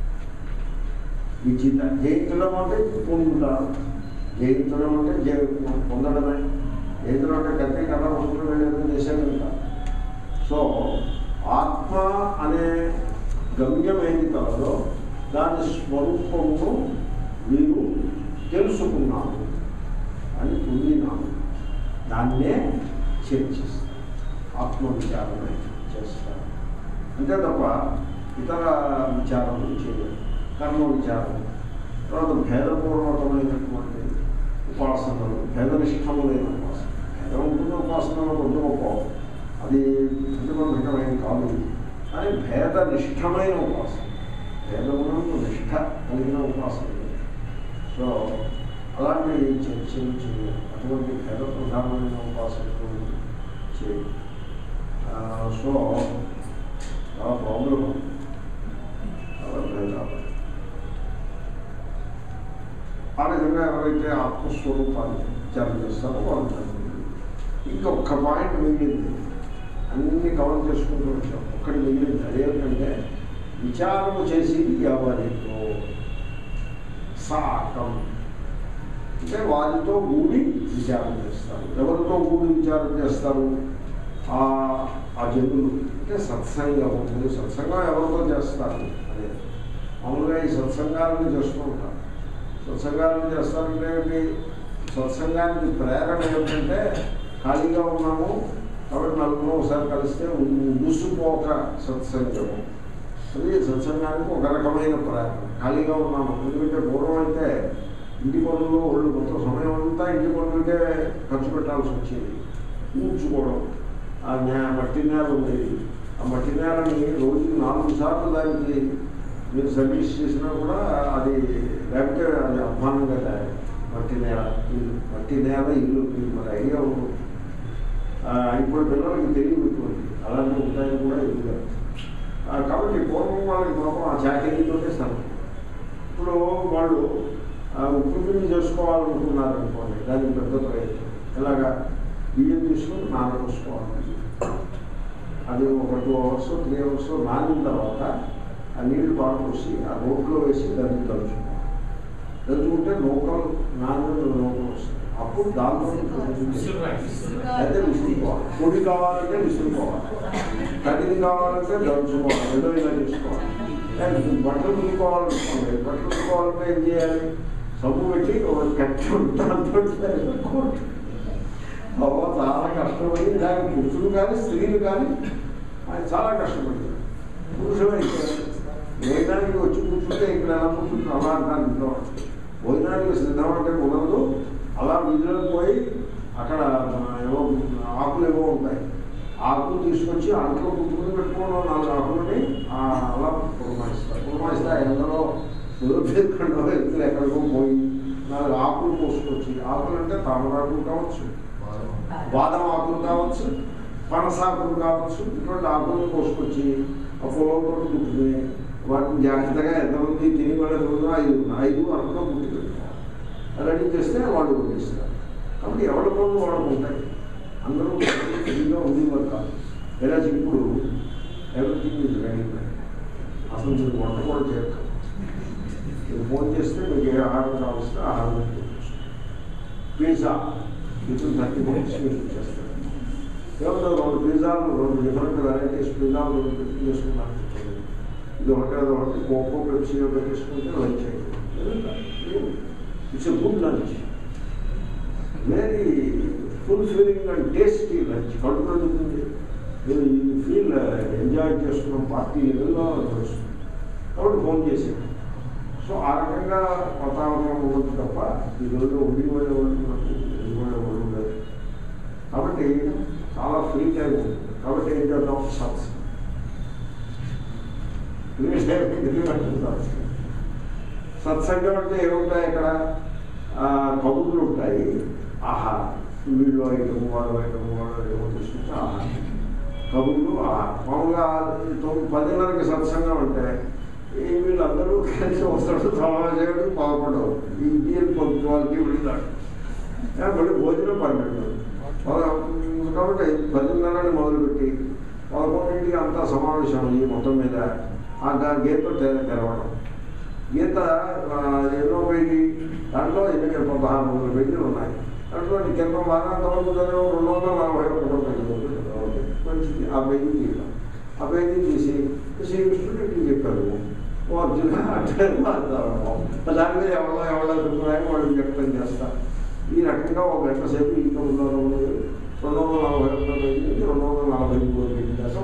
విజిత జయించడం అంటే పొందుతారు జయించడం అంటే జయ పొందడమే జయించడం అంటే కత్తి కథ పట్టుకుని వెళ్ళేది చేసేది కాదు సో ఆత్మ అనే గమ్యం ఏది కలదో దాని స్వరూపమును మీరు తెలుసుకున్నాము అని పొందినాము దాన్నే చర్చిస్తారు ఆత్మవిచారమే చేస్తారు అంతే తప్ప ఇతర విచారములు చేయరు కర్మ విచారం తర్వాత భేదపూర్వకమైనటువంటి ఉపాసనలు భేదనిష్టములైన ఉపాసన భేదం ఉంటుంది ఉపాసనలో కొంచెం గొప్ప అది ప్రతిబంధకమైన కాదు కానీ భేదనిష్టమైన ఉపాసన భేదమునందు నిష్ట కలిగిన ఉపాసన సో అలాంటి చర్చలు చేయాలి అటువంటి భేద ప్రధానమైన ఉపాసనలు చేయాలి ఆ, సో చాలా ప్రాబ్లం చాలా భేదాలు ఆ విధంగా ఎవరైతే ఆత్మస్వరూపాన్ని విచారం చేస్తారో వాళ్ళు చదువుతుంది ఇంకొక పాయింట్ మిగిలింది అన్ని కవర్ చేసుకుంటూ వచ్చాం ఒక్కటి మిగిలింది అదేమిటంటే విచారము చేసేది ఎవరితో సాకం అంటే వారితో కూడి విచారం చేస్తారు ఎవరితో కూడి విచారం చేస్తారు ఆ ఆ జనులు అంటే సత్సంగం మీరు సత్సంగం ఎవరితో చేస్తారు అదే మామూలుగా ఈ సత్సంగాలను చేస్తూ ఉంటారు సత్సంగాలను చేస్తారంటే ఏంటి? సత్సంగానికి ప్రేరణ ఏమిటంటే ఖాళీగా ఉన్నాము కాబట్టి నలుగురు ఒకసారి కలిస్తే ముసుపోక సత్సంగము అది సత్సంగానికి ఒక రకమైన ప్రేరణ ఖాళీగా ఉన్నాము ఎందుకంటే పూర్వం అయితే ఇంటి పనుల్లో వాళ్ళు మొత్తం సమయం అంతా ఇంటి పనులకే ఖర్చు పెట్టాల్సి వచ్చేది ఊడ్చుకోవడం ఆ నే మట్టి నేల ఉండేది ఆ మట్టి నేలని రోజుకి నాలుగు సార్లు దానికి మీరు సర్వీస్ చేసినా కూడా అది లేకపోతే అది అధ్వానంగా తయారు మట్టి నేల ఇల్లు మట్టి నేల ఇల్లు మీకు మరి ఐడియా ఉంటుంది ఆ, ఇప్పుడు పిల్లలకి తెలియబెట్టుకోండి అలాంటివి ఉంటాయని కూడా ఎదుగుగా కాబట్టి పూర్వం వాళ్ళకి పాపం ఆ చాకరీతోనే సరే ఇప్పుడు వాళ్ళు ఆ, ఉప్పు పిండి చేసుకోవాలనుకున్నారు అనుకోండి దానికి పెద్ద ప్రయత్నం ఎలాగా బియ్యం తీసుకుని నానబోసుకోవాలి అది ఒక టూ అవర్స్ త్రీ అవర్స్ నానిన తర్వాత ఆ నీళ్లు పాడుకొసి ఆ రోడ్లో వేసి దాన్ని తలుచుకోవాలి తలుచుకుంటే నూకలు నాన్న నూకలు వస్తాయి అప్పుడు దాంతో అయితే విసురుకోవాలి పొడి కావాలంటే విసురుకోవాలి తడిది కావాలంటే దంచుకోవాలి ఏదో ఇలా చేసుకోవాలి లేదు, బట్టలు తులుకోవాలనుకోండి బట్టలు తులుకోవాలంటే ఏం చేయాలి సబ్బు పెట్టి ఒక కట్టి దాంతో కొట్టు. అవ్వ చాలా కష్టపడి దానికి పురుషులు కానీ స్త్రీలు కానీ ఆయన చాలా కష్టపడి పురుషులైతే భోజనానికి వచ్చి కూర్చుంటే ఇక్కడ ఎలా కూర్చుంటే అలా అంటారు ఇంట్లో భోజనానికి సిద్ధం అంటే కుదరదు అలా వీధిలోకి పోయి అక్కడ ఏవో ఆకులు ఏవో ఉంటాయి ఆకులు తీసుకొచ్చి అంట్లో కుట్టుకుని పెట్టుకోవడం నాలుగు ఆకులని ఆ అలా పురమాయిస్తారు పురమాయిస్తే ఎందరో సులభంలో ఎత్తులు ఎక్కడికో పోయి నాలుగు ఆకులు పోసుకొచ్చి ఆకులు అంటే తామరాకులు కావచ్చు బాదం ఆకులు కావచ్చు పనసాకులు కావచ్చు ఇటువంటి ఆకులను కోసుకొచ్చి ఆ పొలంతో కుట్టుకుని వాటిని జాగ్రత్తగా ఎంతమంది తిని వాళ్ళ ఐదు ఐదు అరకులో కుట్టి పెట్టుకోవాలి రెడీ చేస్తే వాళ్ళు వడ్డిస్తారు కాబట్టి ఎవరి పనులు వాళ్ళకు ఉంటాయి అందరూ ఫ్రీగా ఉండేవారు కాదు ఎలా ఇప్పుడు ఎవ్రీథింగ్ ఇస్ రెడీ అసలు మీరు వంట కూడా చేయరు మీరు ఫోన్ చేస్తే మీకు ఏ ఆహారం కావస్తే ఆహారం తెప్పించు. పిజ్జా విత్ థర్టీ మినిట్స్ మీకు ఇచ్చేస్తారు ఏమన్నా రెండు పిజ్జాలు రెండు డిఫరెంట్ వెరైటీస్ పిజ్జాలు రెండు పెట్టి చేసుకున్నాను ఇది ఒకటి అది ఒకటి కోకో పెప్సీలో పెట్టేసుకుంటే లంచ్ అయింది it's a good lunch very fulfilling and tasty lunch కడుపు ఉంటుంది మీరు ఈ ఫీల్ ఎంజాయ్ చేసుకున్న పార్టీ లెవెల్లో తెలుస్తుంది కాబట్టి ఫోన్ చేశాను సో ఆ రకంగా వాతావరణం ఉండదు తప్ప ఈ రోజు ఉండిపోయే వాళ్ళు నాకు ఉండిపోయే వాళ్ళు లేదు కాబట్టి చాలా ఫ్రీ టైం ఉంది కాబట్టి ఏం చేద్దాం సత్స్ సత్సంగం అంటే ఏముంటాయి ఇక్కడ ఆ, కబుర్లు ఉంటాయి ఆహారం వీళ్ళు ఐటమ్ వాడు ఐటమ్ వాడు ఏమో తీసుకుంటే ఆహారం కబుర్లు ఆ మామూలుగా తొమ్మిది పదిన్నరకి సత్సంగం అంటే ఈ వీళ్ళందరూ కలిసి వస్తాడు సమావేశాడు పాల్పడవు ఈ ఇండియన్ పొద్దు వాళ్ళకి వెళ్తాడు మళ్ళీ భోజనం పన్నెండు పద- కాబట్టి పదిన్నరని మొదలుపెట్టి పదకొండింటికి అంతా సమావేశం అయ్యి మొత్తం మీద ఆ గా- గీత తె- తెరవడం గీత ఆ, ఎన్నో పేజీ దాంట్లో ఎన్ని పదహారు వందల పేజీలు ఉన్నాయి దాంట్లో నీ కింద బాగా అంతవరకు చదివాం రెండు వందల నలభై ఒకటో పేజీ ఉంది. ఓకే. మంచిది ఆ పేజీ తీయడం ఆ పేజీ తీసి శ్రీకృష్ణుడు ఇట్లా చెప్పారు ఓ అర్జున అంటే మాట్లాడము దాని మీద ఎవరో ఎవరో అభిప్రాయం వాళ్ళు వ్యక్తం చేస్తారు ఈ రకంగా ఒక గంట సేపు ఈ కబుర్లో ఉన్నది రెండు వందల నలభై ఒకటో పేజీ నుంచి రెండు వందల నలభై మూడో పేజీ దాకా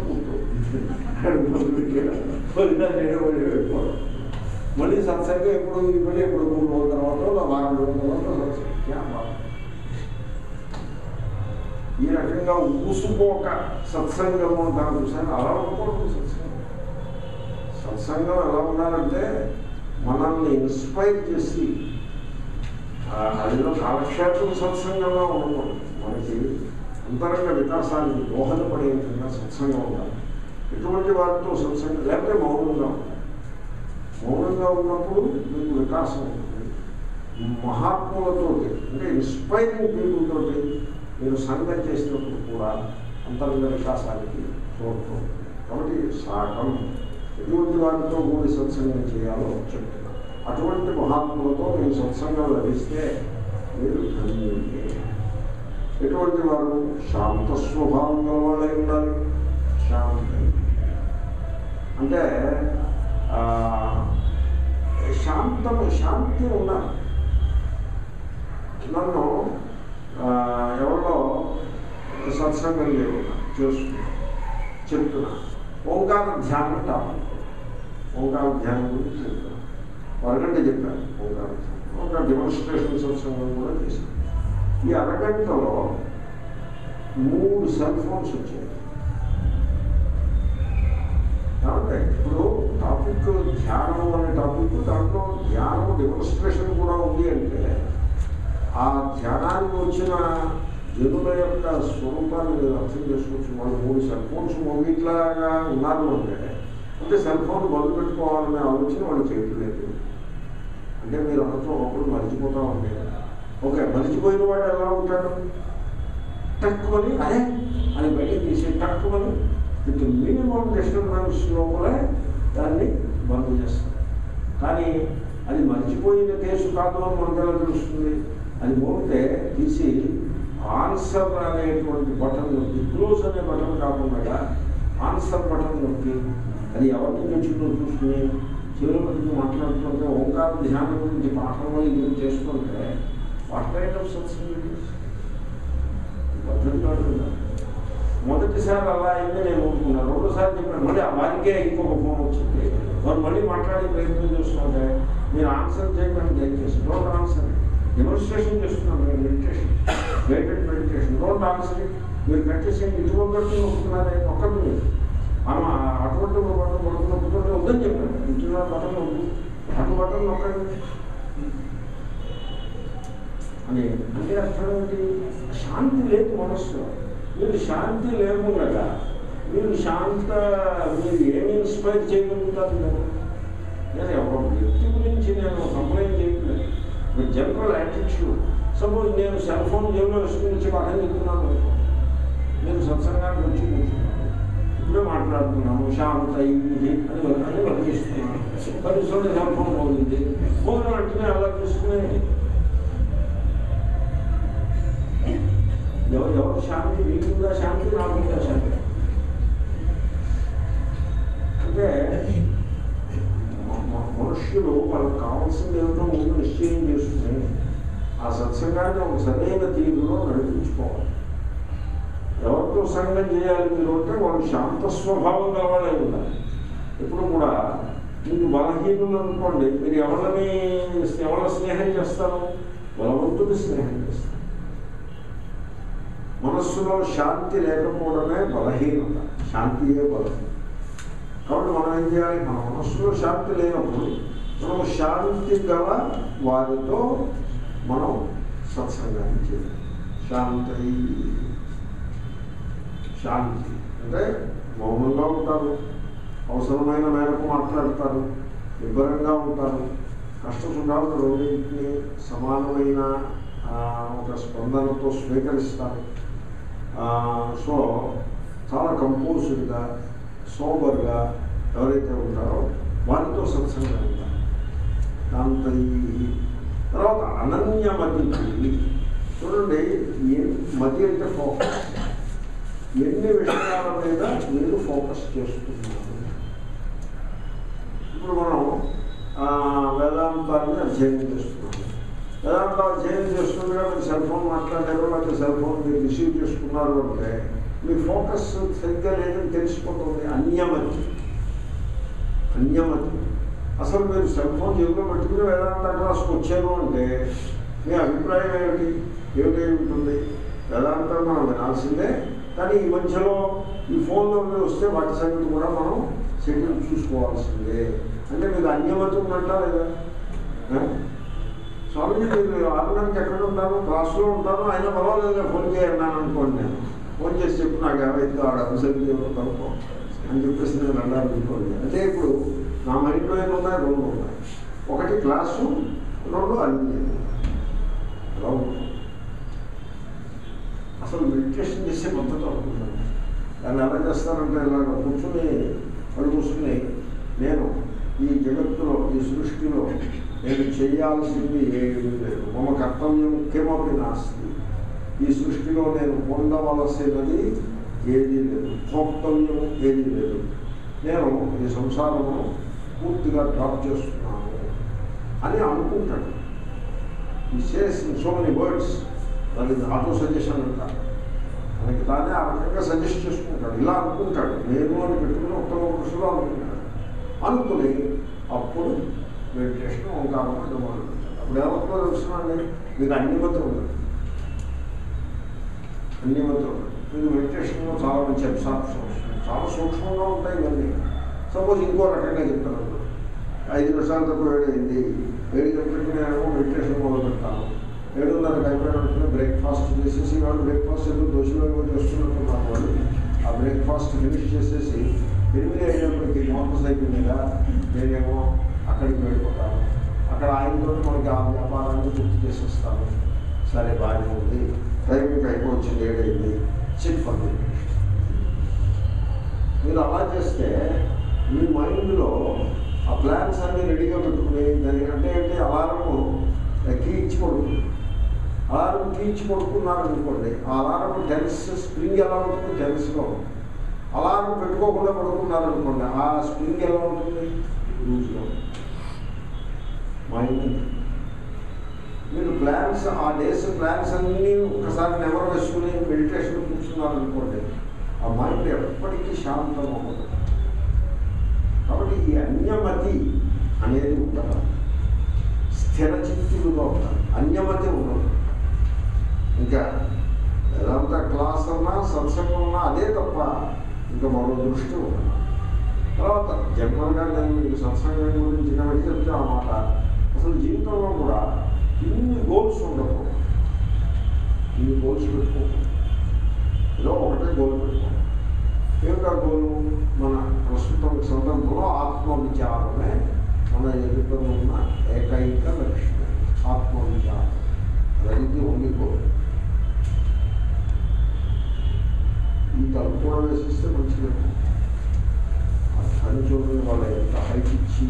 పూర్తి మళ్ళీ సత్సంగం ఎప్పుడు మళ్ళీ ఎప్పుడు మూడు రోజుల తర్వాత వారం రోజుల తర్వాత సత్సంగం. క్యా బాత్. ఈ రకంగా ఊసుకోక సత్సంగం అంటారు చూసాను అలా ఉండకూడదు సత్సంగం సత్సంగం ఎలా ఉండాలంటే మనల్ని ఇన్స్పైర్ చేసి ఆ, అదిలో కాలక్షేపం సత్సంగంగా ఉండకూడదు మనకి అంతరంగ వికాసానికి దోహదపడే విధంగా సత్సంగం ఉండాలి ఎటువంటి వారితో సత్సంగం లేకపోతే మౌనంగా ఉండాలి మౌనంగా ఉన్నప్పుడు మీకు వికాసం ఉంటుంది మహాత్ములతో అంటే ఇన్స్పైరింగ్ పీపుల్ తోటి మీరు సంగతి చేసినప్పుడు కూడా అంతరంగ వికాసానికి తోడ్పడుతుంది కాబట్టి సాగం ఎటువంటి వారితో కూడి సత్సంగం చేయాలో చెప్తున్నారు అటువంటి మహాత్ములతో మీరు సత్సంగం లభిస్తే మీరు ధన్యులే ఎటువంటి వారు శాంత స్వభావం గలవాళ్ళై ఉండాలి శాంతి అంటే ఆ, శాంతము శాంతి ఉండాలి నన్ను ఆ, ఎవరో సత్సంగం లేకుండా చేస్తున్నా చెప్తున్నా ఓంకార ధ్యానం టాపిక్ ఓంకార ధ్యానం గురించి చెప్తున్నా అరగంట చెప్పాను ఓంకార ధ్యానం ఒక డెమాన్స్ట్రేషన్ సత్సంగం కూడా చేశాను ఈ అరగంటలో మూడు సెల్ ఫోన్స్ వచ్చాయి కాబట్టి ఇప్పుడు టాపిక్ ధ్యానం అనే టాపిక్ దాంట్లో ధ్యానం డెమోన్స్ట్రేషన్ కూడా ఉంది అంటే ఆ ధ్యానానికి వచ్చిన జనుల యొక్క స్వరూపాన్ని మీరు అర్థం చేసుకోవచ్చు వాళ్ళు మూడు సెల్ ఫోన్స్ మూగిట్లాగా ఉన్నారు అంటే అంటే సెల్ ఫోన్ బంద్ పెట్టుకోవాలనే ఆలోచన వాళ్ళు చేయట్లేదు అంటే మీరు అనతో ఒకప్పుడు మర్చిపోతా ఉంటే ఓకే మర్చిపోయిన వాడు ఎలా ఉంటాడు తక్కువని అదే అని బయటకు తీసి తక్కువని విత్ మినిమం డిస్టర్బెన్స్ లోపలే దాన్ని బంద్ చేస్తారు కానీ అది మర్చిపోయిన కేసు కాదు అని మనకు ఎలా తెలుస్తుంది అది మోగితే తీసి ఆన్సర్ అనేటువంటి బటన్ నొక్కి క్లోజ్ అనే బటన్ కాకుండా ఆన్సర్ బటన్ నొక్కి అది ఎవరి నుంచి వచ్చిందో చూసుకుని చివరి గురించి మాట్లాడుతుంటే ఓంకార ధ్యానం గురించి పాఠంలో ఇది చేస్తుంటే వాట్ కైండ్ ఆఫ్ సత్సంగ్ పద్ధతి కాదు కదా. మొదటిసారి అలా అయింది నేను ఊరుకున్నాను రెండోసారి చెప్పాను మళ్ళీ ఆ వారికే ఇంకొక ఫోన్ వచ్చింది వారు మళ్ళీ మాట్లాడే ప్రయత్నం చేస్తుంటే మీరు ఆన్సర్ చేయడానికి దయచేసి డోంట్ ఆన్సర్ డెమోన్స్ట్రేషన్ చేస్తున్నాను నేను meditation guided meditation don't answer మీరు కట్టేసేయండి ఇటువంటి బట్టి నొక్కుతున్నారే ఒక్కటి మీరు మనం అటువంటి బట్టలు బట్టలు నొక్కుతుంటే వద్దని చెప్పాను ఇంట్లో బట్టలు వద్దు అటు బట్టలు నొక్కండి అని అంటే అర్థం ఏంటి శాంతి లేదు మనస్సులో మీరు శాంతి లేకుండా మీరు శాంత మీరు ఏమి ఇన్స్పైర్ చేయగలుగుతారు కదా నేను ఒక వ్యక్తి గురించి నేను కంప్లైంట్ చేయట్లేదు మీ జనరల్ యాటిట్యూడ్ సపోజ్ నేను సెల్ ఫోన్ జేబులో వేసుకుని పాఠం చెప్తున్నాను అనుకో. నేను సత్సంగానికి వచ్చి కూర్చున్నాను ఇప్పుడే మాట్లాడుతున్నాము శాంత ఇది అని అని వర్ణిస్తున్నాను పరిశ్రమ సెల్ ఫోన్ పోయింది పోయిన వెంటనే అలా తీసుకుని ఎవరు ఎవరు శాంతి మీకుందా శాంతి నాకుందా శాంతి అంటే మ- మ- మనుష్యులు వాళ్ళకి కావాల్సింది ఏమిటో ముందు నిశ్చయం చేసుకుని ఆ సత్సంగాన్ని ఒక సరైన తీరులో నడిపించుకోవాలి ఎవరితో సంగం చేయాలి మీరు అంటే వాళ్ళు శాంత స్వభావం గలవాళ్ళే ఉండాలి ఎప్పుడు కూడా మీకు బలహీనులు అనుకోండి మీరు ఎవరిని ఎవరి స్నేహం చేస్తారు బలవంతుడి స్నేహం చేస్తారు మనస్సులో శాంతి లేకపోవడమే బలహీనత శాంతియే బలం కాబట్టి మనం ఏం చేయాలి మన మనస్సులో శాంతి లేనప్పుడు మనం శాంతి గల వారితో మనం సత్సంగాన్ని చేయాలి శాంతి శాంతి అంటే మౌనంగా ఉంటారు అవసరమైన మేరకు మాట్లాడతారు నిబ్బరంగా ఉంటారు కష్ట సుఖాలు రెండింటిని సమానమైన ఆ, ఒక స్పందనతో స్వీకరిస్తారు ఆ, సో చాలా కంపోజ్డ్గా సోబర్గా ఎవరైతే ఉంటారో వారితో సత్సంగం ఉంటారు దాంతో ఈ తర్వాత అనన్యమతికి చూడండి ఏ మతి అంటే ఫోకస్ ఎన్ని విషయాల మీద మీరు ఫోకస్ చేస్తున్నారు ఇప్పుడు మనం ఆ, వేదాంతాన్ని అధ్యయనం చేస్తున్నాము వేదాంతం అధ్యయనం చేస్తుండగా మీరు సెల్ ఫోన్ మాట్లాడారు లేకపోతే సెల్ ఫోన్ మీరు రిసీవ్ చేసుకున్నారు అంటే మీ ఫోకస్ సరిగ్గా లేదని తెలిసిపోతుంది అన్యమతి అన్యమతి అసలు మీరు సెల్ ఫోన్ జేబులో పెట్టుకుని వేదాంత క్లాస్కి వచ్చారు అంటే మీ అభిప్రాయం ఏమిటి ఏమిటి ఉంటుంది వేదాంతం మనం వినాల్సిందే కానీ ఈ మధ్యలో ఈ ఫోన్లో వస్తే వాటి సంగతి కూడా మనం సెటిల్ చూసుకోవాల్సిందే అంటే మీకు అన్యమతి ఉన్నట్టా లేదా ఆ? స్వామిజీ మీరు ఆరుగంటకి ఎక్కడ ఉంటారు క్లాసులో ఉంటాను అయినా పర్వాలేదు ఫోన్ చేయన్నాను అనుకోండి నేను ఫోన్ చేసి చెప్పు నాకు ఏమైందో ఆడ అవసరం కనుక్కో అని చెప్పేసి నేను అన్నాను అనుకోండి అంటే ఇప్పుడు నా మైండ్లో ఏమి ఉన్నాయి రెండు ఉన్నాయి ఒకటి క్లాసు రెండు అన్ని అలా ఉంటుంది. అసలు మెడిటేషన్ చేసే పద్ధతి అనుకుంటాను దాన్ని ఎలా చేస్తారంటే ఇలాగ కూర్చుని వాళ్ళు కూర్చుని నేను ఈ జగత్తులో ఈ సృష్టిలో నేను చేయాల్సింది ఏమీ లేదు మమ కర్తవ్యం కిమపి నాస్తి ఈ సృష్టిలో నేను పొందవలసినది ఏదీ లేదు భోక్తవ్యం ఏదీ లేదు నేను ఈ సంసారము పూర్తిగా డ్రాప్ చేస్తున్నాను అని అనుకుంటాడు ఈ says in so many words దాని ఆటో సజెషన్ అంటారు మనకి తానే ఆ రకంగా సజెస్ట్ చేసుకుంటాడు ఇలా అనుకుంటాడు నేను అని పెట్టుకుని ఉత్తమ పురుషులు అనుకుంటాడు అనుకుని అప్పుడు మెడిటేషన్ ఓంకారం అది మొదలు పెడతాడు. అప్పుడు ఏమవుతుందో తెలుసునండి మీకు అన్ని మతులు ఉండదు అన్ని మతులు ఉండదు మీకు మెడిటేషన్లో చాలా మంచి అబ్సార్ప్షన్ వస్తుంది చాలా సూక్ష్మంగా ఉంటాయి ఇవన్నీ సపోజ్ ఇంకో రకంగా చెప్తాను ఐదు నిమిషాల తక్కువ వేడైంది ఏడు గంటలకి నేను మెడిటేషన్ మొదలు పెడతాను ఏడున్నరకు అయిపోయిన వెంటనే బ్రేక్ఫాస్ట్ చేసేసి వాళ్ళు బ్రేక్ఫాస్ట్ ఏదో దోశలో ఏవో చేస్తున్నట్టున్నారు వాళ్ళు ఆ బ్రేక్ఫాస్ట్ ఫినిష్ చేసేసి ఎనిమిది అయినప్పటికీ మోటార్ సైకిల్ మీద నేనేమో అక్కడికి వెళ్ళిపోతాను అక్కడ ఆయనతో మనకి ఆ వ్యాపారాన్ని పూర్తి చేసేస్తాను సరే బాగానే ఉంది టైంకి అయిపోవచ్చింది ఏడైంది సిట్ ఫర్ మెడిటేషన్ మీరు అలా చేస్తే మీ మైండ్లో ఆ ప్లాన్స్ అన్ని రెడీగా పెట్టుకుని దానికి అంటే ఏంటి అలారము కీ ఇచ్చి పడుతుంది అలారం కీ ఇచ్చి పడుకున్నారనుకోండి ఆ అలారం టెన్స్ స్ప్రింగ్ ఎలా ఉంటుంది టెన్స్లో అలారం పెట్టుకోకుండా పడుకున్నారనుకోండి ఆ స్ప్రింగ్ ఎలా ఉంటుంది లూజ్లో మైండ్ మీరు ప్లాన్స్ ఆ డేస్ ప్లాన్స్ అన్నీ ఒకసారి నెమరు వేసుకుని మెడిటేషన్ కూర్చున్నారనుకోండి ఆ మైండ్ ఎప్పటికీ శాంతం అవ్వదు కాబట్టి ఈ అన్యమతి అనేది ఉండదు స్థిర చిత్తులుగా ఉంటారు అన్యమతి ఉండదు ఇంకా వేదాంత క్లాస్ అన్నా సత్సంగం ఉన్నా అదే తప్ప ఇంకా మరో దృష్టి ఉండదు తర్వాత జనరల్గా నేను మీకు సత్సంగం గురించి కాబట్టి చెప్తే ఆ మాట అసలు జీవితంలో కూడా ఇన్ని గోల్స్ ఉండవు ఇన్ని గోల్స్ పెట్టుకోకూడదు ఏదో ఒకటే గోల్ పెట్టుకోండి ఏమిటా గోలు మన ప్రస్తుతం సందర్భంలో ఆత్మ విచారమే మన ఎదుట ఉన్న ఏకైక లక్ష్యం ఆత్మ విచారం అది ఓన్లీ గోల్ ఈ తలుపు కూడా వేసిస్తే మంచిది అని చూడండి వాళ్ళ ఎంత హైట్ ఇచ్చి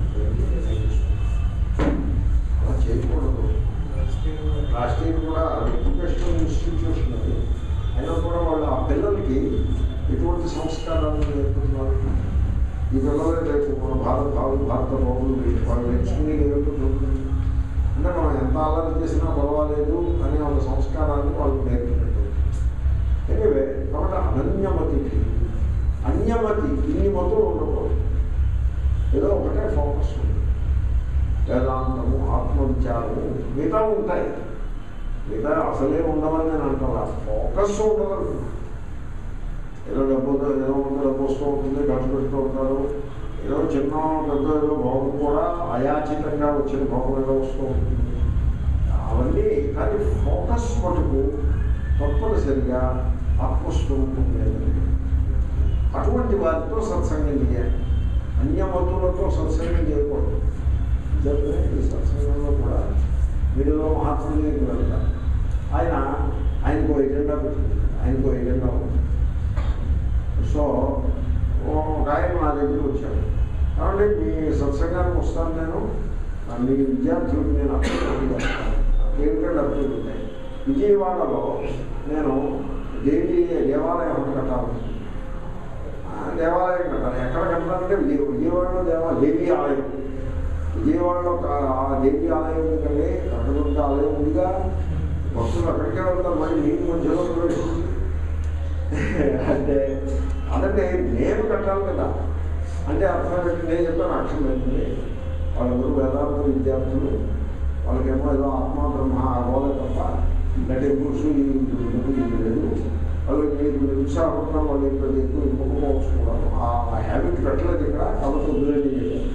అలా చేయకూడదు లాస్ట్ ఇయర్ కూడా ఎడ్యుకేషనల్ ఇన్స్టిట్యూషన్ అది అయినా కూడా వాళ్ళు ఆ పిల్లలకి ఎటువంటి సంస్కారాలు నేర్పుతున్నారు ఈ పిల్లలే రేపు మన భారత భావి భారత పౌరులు వాళ్ళు నేర్చుకుని ఏమిటో చూడండి అంటే మనం ఎంత ఆలోచన చేసినా పర్వాలేదు అనే ఒక సంస్కారాన్ని వాళ్ళు నేర్పినట్టు ఎనివే కాబట్టి అనన్యమతికి అన్యమతి ఇన్ని మతులు ఉండకూడదు ఏదో ఒకటే ఫోకస్ ఉంది వేదాంతము ఆత్మవిచారము మిగతా ఉంటాయి మిగతా అసలే ఉండవని నేను అంటున్నా ఫోకస్ ఉండదు ఏదో డబ్బు ఏదో ఉందో డబ్బు వస్తూ ఉంటుంది ఖర్చు పెడుతూ ఉంటారు ఏదో చిన్న పెద్ద ఏదో భోగం కూడా అయాచితంగా వచ్చిన భోగం ఏదో వస్తూ ఉంటుంది అవన్నీ కానీ ఫోకస్ మటుకు తప్పనిసరిగా ఆత్మస్వరూపం లేదని అటువంటి వారితో సత్సంగం చేయాలి అన్యమతులతో సత్సంగం చేయకూడదు నిజమే ఈ సత్సంగంలో కూడా వీడిలో మహాత్ముల దగ్గరికి వెళ్తారు ఆయన ఆయనకు ఎజెండా పెట్టుకుంటారు ఆయనకు ఎజెండా ఉంది సో ఒక ఆయన నా దగ్గరికి వచ్చాడు కాబట్టి మీ సత్సంగానికి వస్తాను నేను ఆ, మీ విద్యార్థులకు నేను అప్లికేషన్ చేస్తాను ఏమిటంటే అప్లికేషన్ ఉంటాయి విజయవాడలో నేను దేవి దేవాలయం ఒకటి కట్టాలి ఆ, దేవాలయం కట్టాలి ఎక్కడ కట్టాలంటే విజయ విజయవాడలో దేవా దేవి ఆలయం విజయవాడలో ఒక ఆ దేవి ఆలయం ఎందుకంటే కట్టకుండా ఆలయం ఉందిగా భక్తులు అక్కడికే వెళ్తారు మరి నీకు మధ్యలో ప్రవేశించి అంటే అదంటే నేను కట్టాలి కదా అంటే అర్థం ఏంటి నేను చెప్పాను అక్షరం ఏంటంటే వాళ్ళందరూ వేదాంత విద్యార్థులు వాళ్ళకేమో ఏదో ఆత్మ బ్రహ్మ అగోద తప్ప ఇంకా టెంపుల్స్ లేదు వాళ్ళు మీరు ఉత్సాహపడతాం వాళ్ళు ఇక్కడ ఎక్కువ ఇవ్వకపోవచ్చుకున్నారు ఆ హ్యాబిట్ పెట్టలేదు ఇక్కడ కాబట్టి వదిలేని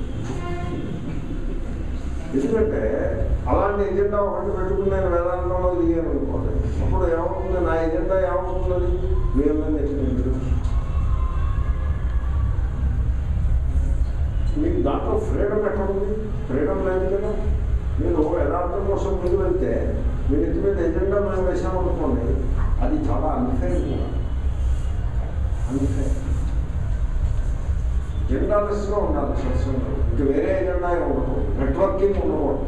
ఎందుకంటే అలాంటి ఎజెండా ఒకటి పెట్టుకుని నేను వేదాంతంలో దిగాను అనుకోండి అప్పుడు ఏమవుతుంది నా ఎజెండా ఏమవుతున్నది మేము నెక్స్ట్ మీకు దాంట్లో ఫ్రీడమ్ ఎక్కడ ఉంది ఫ్రీడమ్ లేదు కదా మీరు యథార్థం కోసం ముందు వెళ్తే మీ నెత్తి మీద ఎజెండా మేము వేసామనుకోండి అది చాలా అన్ఫేర్ కూడా అన్ఫేర్ ఎజెండాలెస్గా ఉండాలి సత్సంగంలో ఇంక వేరే ఎజెండా ఏమి ఉండకూడదు నెట్వర్కింగ్ ఉండకూడదు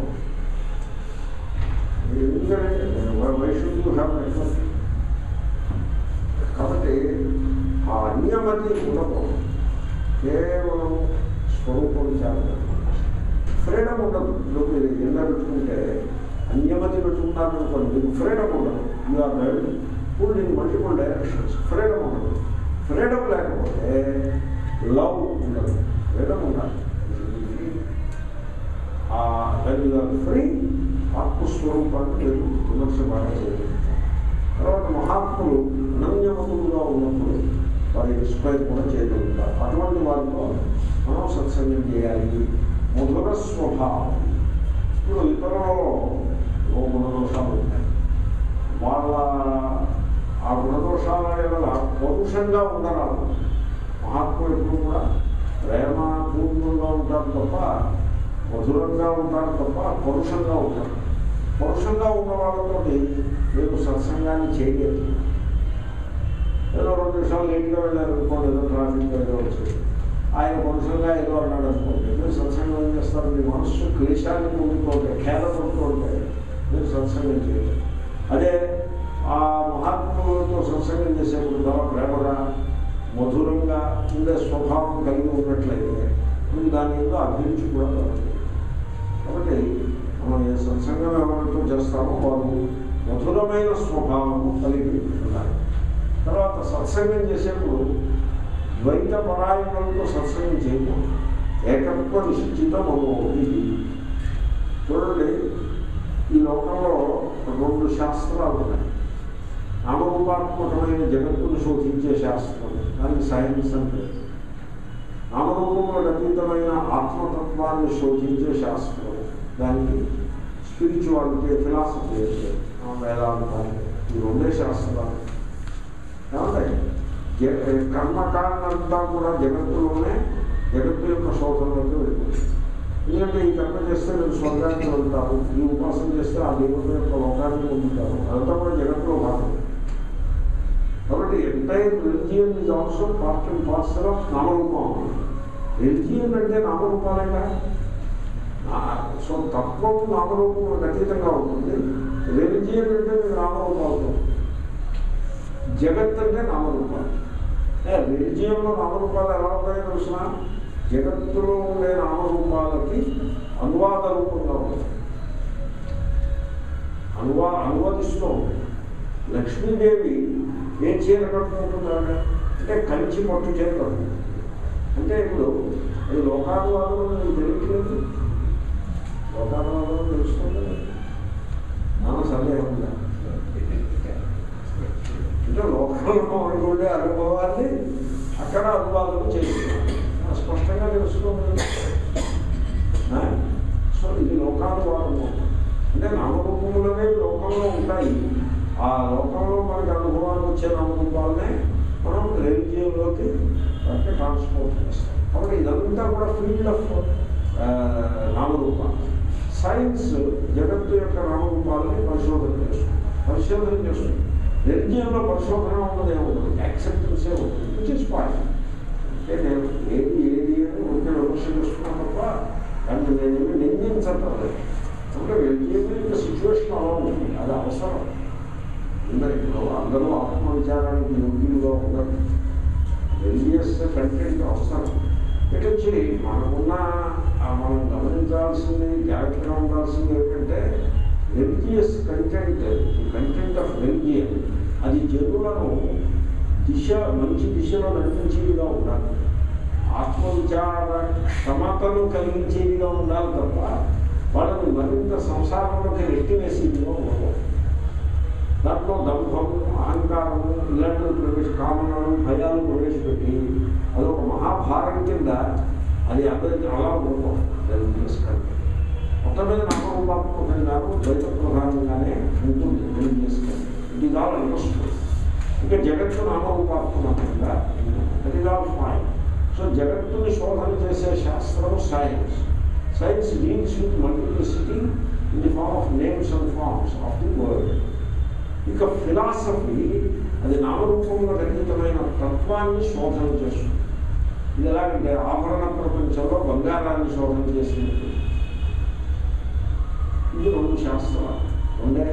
ఎందుకంటే వైషుడ్ యూ హ్యావ్ నెట్వర్కింగ్ కాబట్టి ఆ అన్యమతి ఉండకూడదు కేవలం స్వరూపం చాలా ఫ్రీడమ్ ఉండదు ఇప్పుడు మీరు ఎన్న పెట్టుకుంటే అన్యమతి పెట్టుకున్నారనుకోండి మీకు ఫ్రీడమ్ ఉండదు you are ride full in multiple directions freedom ఉండదు ఫ్రీడమ్ లేకపోతే లవ్ ఉండదు ఫ్రీడమ్ ఉండాలి ఫ్రీ ఆత్మస్వరూపాన్ని మీరు విమర్శ బాగా చేయాలి తర్వాత మహాత్ములు అనన్యమతులుగా ఉన్నప్పుడు వారి ఇన్స్పైర్ కూడా చేయగలుగుతారు అటువంటి వారితో మనం సత్సంగం చేయాలి మధుర స్వభావం ఇప్పుడు ఇతరులలో ఓ గుణదోషాలు ఉంటాయి వాళ్ళ ఆ గుణదోషాల వల్ల పౌరుషంగా ఉండరాదు మహాత్ములు ఎప్పుడు కూడా ప్రేమ పూర్ణంగా ఉంటారు తప్ప మధురంగా ఉంటారు తప్ప పరుషంగా ఉంటారు పరుషంగా ఉన్న వాళ్ళతో మీరు సత్సంగాన్ని చేయలేదు ఏదో రెండు నిమిషాలు లేట్గా వెళ్ళారు అనుకోండి ఏదో ట్రాఫిక్ ఏదో వచ్చింది ఆయన పరుషంగా ఏదో అన్నాడు అనుకోండి మీరు సత్సంగం ఏం చేస్తారు మీ మనస్సు క్లేశాన్ని కూడుకుంటే ఖేద పడుతుంటే మీరు సత్సంగం చేయలేదు అదే ఆ మహాత్ములతో సత్సంగం చేసేప్పుడు చాలా ప్రేమగా మధురంగా ఉండే స్వభావం కలిగి ఉన్నట్లయితే మీరు దాని ఏదో అభిరుచి కూడా కలుగుతుంది కాబట్టి మనం ఏ సత్సంగం ఎవరితో చేస్తామో వారు మధురమైన స్వభావము కలిగి ఉండాలి తర్వాత సత్సంగం చేసేప్పుడు ద్వైత పరాయణంతో సత్సంగం చేయకూడదు ఏకత్వ నిశ్చిత మనోహి చూడండి ఈ లోకంలో రెండు శాస్త్రాలు ఉన్నాయి నామరూపాత్మకమైన జగత్తును శోధించే శాస్త్రం దానికి సైన్స్ అంటే నామరూపములకు అతీతమైన ఆత్మతత్వాన్ని శోధించే శాస్త్రం దానికి స్పిరిచువాలిటీ ఫిలాసఫీ అంటే వేదాంతాలు ఈ రెండే శాస్త్రాలు ఏమంటాయి కర్మకాండంతా కూడా జగత్తులోనే జగత్తు యొక్క శోధనలోకి వెళ్తుంది ఎందుకంటే ఈ కర్మ చేస్తే మీరు స్వర్గానికి వెళ్తారు ఈ ఉపాసన చేస్తే ఆ దేవుని యొక్క లోకానికి పొందుతారు అదంతా కూడా జగత్తులో భాగం కాబట్టి entire religion is also part and parcel of నామరూపం రిలిజియన్ అంటే నామరూపాలేగా సో తత్వం నామరూపం అతీతంగా ఉంటుంది రిలిజియన్ అంటే మీకు నామరూపాలతో జగత్ అంటే నామరూపాలు రిలిజియన్లో నామరూపాలు ఎలా ఉన్నాయో తెలిసిన జగత్తులో ఉండే నామరూపాలకి అనువాద రూపంగా ఉంటాయి అనువా అనువదిస్తూ ఉంటాయి లక్ష్మీదేవి ఏ చీర కట్టుకుంటున్నాడు అంటే కంచి పట్టు చీర కట్టుకుంటుంది అంటే ఇప్పుడు అది లోకానువాదం నీకు తెలియట్లేదు లోకానువాదం తెలుసుకుంటుంది నాన్న సందేహం ఉందా అంటే లోకంలో ఉండే అనుభవాన్ని అక్కడ అనువాదం చేస్తున్నాను స్పష్టంగా తెలుసుకోవాలి ఆ? సో ఇది లోకానువాదము అంటే నామరూపములనే లోకంలో ఉంటాయి ఆ లోకంలో మనకి అనుభవానికి వచ్చే నామరూపాలనే మనం రిలీజియంలోకి అంటే ట్రాన్స్పోర్ట్ చేస్తాం కాబట్టి ఇదంతా కూడా ఫీల్డ్ ఆఫ్ నామరూపాలు సైన్స్ జగత్తు యొక్క నామరూపాలని పరిశోధన చేస్తుంది పరిశోధన చేస్తుంది రెలిజియన్లో పరిశోధన ఉన్నదే ఉండదు యాక్సెప్టెన్సే ఉంటుంది విచ్ ఇస్ పాయింట్ అంటే నేను ఏది ఏది అని ఉంటే విమర్శ చేస్తున్నాను తప్ప దాన్ని నేను నిందించటం లేదు అంటే రెలిజియన్ యొక్క సిచ్యువేషన్ అలా ఉంటుంది అది అవసరం అందరికీ అందరూ ఆత్మ విచారానికి యోగ్యులుగా ఉండరు రిలీజియస్ కంటెంట్ అవసరం ఇటు వచ్చి మనకున్న ఆ మనం గమనించాల్సింది జాగ్రత్తగా ఉండాల్సింది ఏంటంటే religious content content of religion అది జనులను దిశ మంచి దిశలో నడిపించేదిగా ఉండాలి ఆత్మవిచార క్షమతను కలిగించేదిగా ఉండాలి తప్ప వాళ్ళని మరింత సంసారంలోకి నెట్టివేసేదిగా ఉండదు దాంట్లో దంభము అహంకారము ఇలాంటివి ప్రవేశ కామనలు భయాలు ప్రవేశపెట్టి అదొక మహాభారం కింద అది అందరికీ అలా ఉండకూడదు దాన్ని తీసుకెళ్ళి మొత్తం మీద నామరూపాత్మకంగాను ద్వైత ప్రధానంగానే ఉంటుంది దాన్ని తీసుకెళ్ళి ఇట్ ఈజ్ ఆల్ అండర్స్టూడ్ ఇంకా జగత్తు నామరూపాత్మకంగా that is all fine so జగత్తుని శోధన చేసే శాస్త్రం science science deals with multiplicity in the form of names and forms of the world ఇక ఫిలాసఫీ అది నామరూపంలో రహితమైన తత్వాన్ని శోధన చేస్తుంది ఇది ఎలాగంటే ఆభరణ ప్రపంచంలో బంగారాన్ని శోధన చేసినట్టు ఇది రెండు శాస్త్రాలు రెండే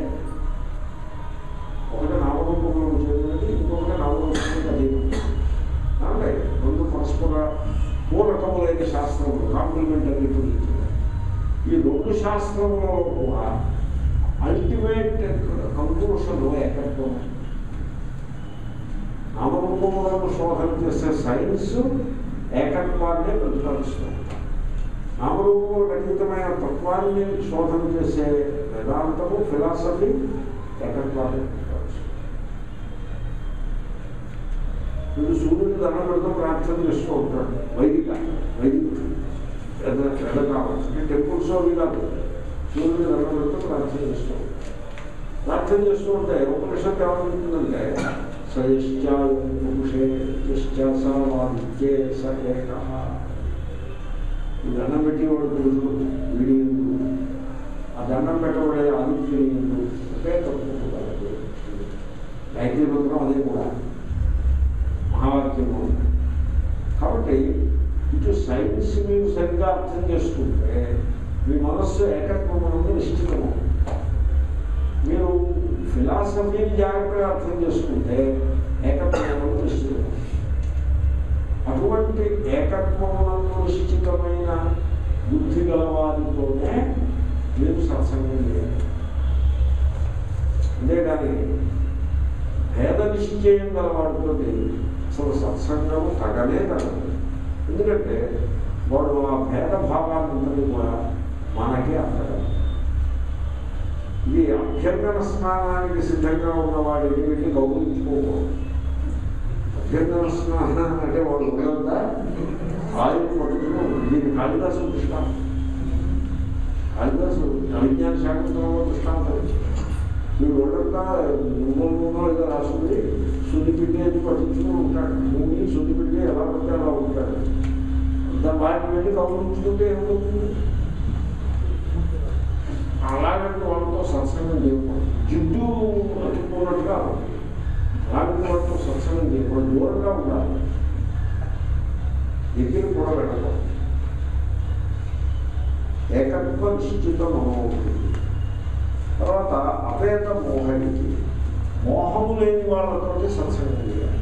ఒకటి నామరూపంలో చెందినది ఇంకొకటి నామరూపంలో అధీనం అంటే రెండు పరస్పర పూరకములైన శాస్త్రములు కాంప్లిమెంటరీ ఈ రెండు శాస్త్రములలో కూడా అల్టిమేట్ కంక్లూషన్ ఏకత్వం నామరూపములను శోధన చేసే సైన్స్ ఏకత్వాన్ని ప్రతిపాదిస్తుంది నామరూపములు రహితమైన తత్వాన్ని శోధన చేసే వేదాంతము ఫిలాసఫీ ఏకత్వాన్ని ప్రతిపాదిస్తుంది వీడు సూర్యుడు దండం పెడుతూ ప్రార్థన చేస్తూ ఉంటాడు వైదిక వైదికుడు ఎడకాలం అంటే టెంపుల్స్ అవి కాదు సూర్యుడు దండం పెడుతూ ప్రార్థన చేస్తూ ఉంటాడు ప్రార్థన చేస్తూ ఉంటే ఉపనిషత్తు ఏమవుతుందంటే సయశ్చాయుషే సావాదిత్యే స ఏక ఈ దండం పెట్టి వాడు పురుషుడు వీడి ఎందు ఆ దండం పెట్టబడే ఆదిత్యుని ఎందు ఒకే తప్పు గాయత్రి మంత్రం అదే కూడా మహావాక్యము కాబట్టి ఇటు సైన్స్ మీరు సరిగ్గా అర్థం చేసుకుంటే మీ మనస్సు ఏకత్వం అనేది నిశ్చితము మీరు ఫిలాసఫీని జాగ్రత్తగా అర్థం చేసుకుంటే ఏకత్వం అనేది నిశ్చితము అటువంటి ఏకత్వమునందు నిశ్చితమైన బుద్ధి గలవారితోనే మీరు సత్సంగం చేయాలి అంతేగాని భేద నిశ్చయం గలవాడితో అసలు సత్సంగము తగనే తగదు ఎందుకంటే వాడు ఆ భేద భావాన్ని కూడా మనకే అర్థం ఇది అభ్యర్థన స్నానానికి సిద్ధంగా ఉన్నవాడిని వెళ్ళి గౌరవించుకోకూడదు అభ్యర్థన స్నానం అంటే వాడు ఉండదా ఆయన పట్టుకుని దీని కాళిదాసు దృష్టాంతం కాళిదాసు విజ్ఞాన శాఖంలో దృష్టాంతం మీరు ఉండగా మూలలో ఏదో రాసుకుని శుద్ధి పిల్లి అని పట్టించుకుని ఉంటాడు భూమి శుద్ధి పిల్లి ఎలా పడితే అలా ఉంటాడు దాని వాటిని వెళ్ళి గౌరవించుకుంటే ఏమవుతుంది అలాగంటే వాళ్ళతో సత్సంగం చేయకూడదు జిడ్డు అతుక్కున్నట్టుగా అలాంటి వాళ్ళతో సత్సంగం చేయకూడదు దూరంగా ఉండాలి దగ్గర కూడా వెళ్ళకూడదు ఏకత్వ నిశ్చిత మనోభూతి తర్వాత అపేత మోహనికి మోహము లేని వాళ్ళతో సత్సంగం చేయాలి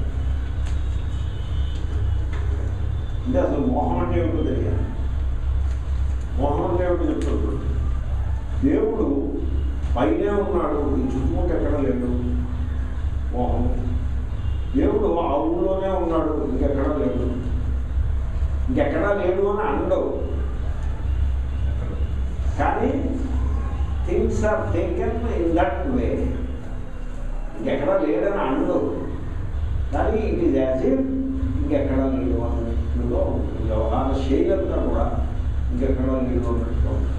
అంటే అసలు మోహం అంటే ఏమిటో తెలియాలి మోహం అంటే ఏమిటో చెప్తుంది దేవుడు పైనే ఉన్నాడు ఈ చుట్టుముట్టు ఎక్కడ లేడు మోహం దేవుడు ఆ ఊళ్ళోనే ఉన్నాడు ఇంకెక్కడా లేడు ఇంకెక్కడా లేడు అని అండవు కానీ things are taken in that way ఇంకెక్కడా లేడని అండవు కానీ ఇట్ ఈజ్ యాజ్ ఇఫ్ ఇంకెక్కడా లేడు అన్నట్టుగా ఉంటుంది వ్యవహార శైలి అంతా కూడా ఇంకెక్కడా లేడు అన్నట్టుగా ఉంటుంది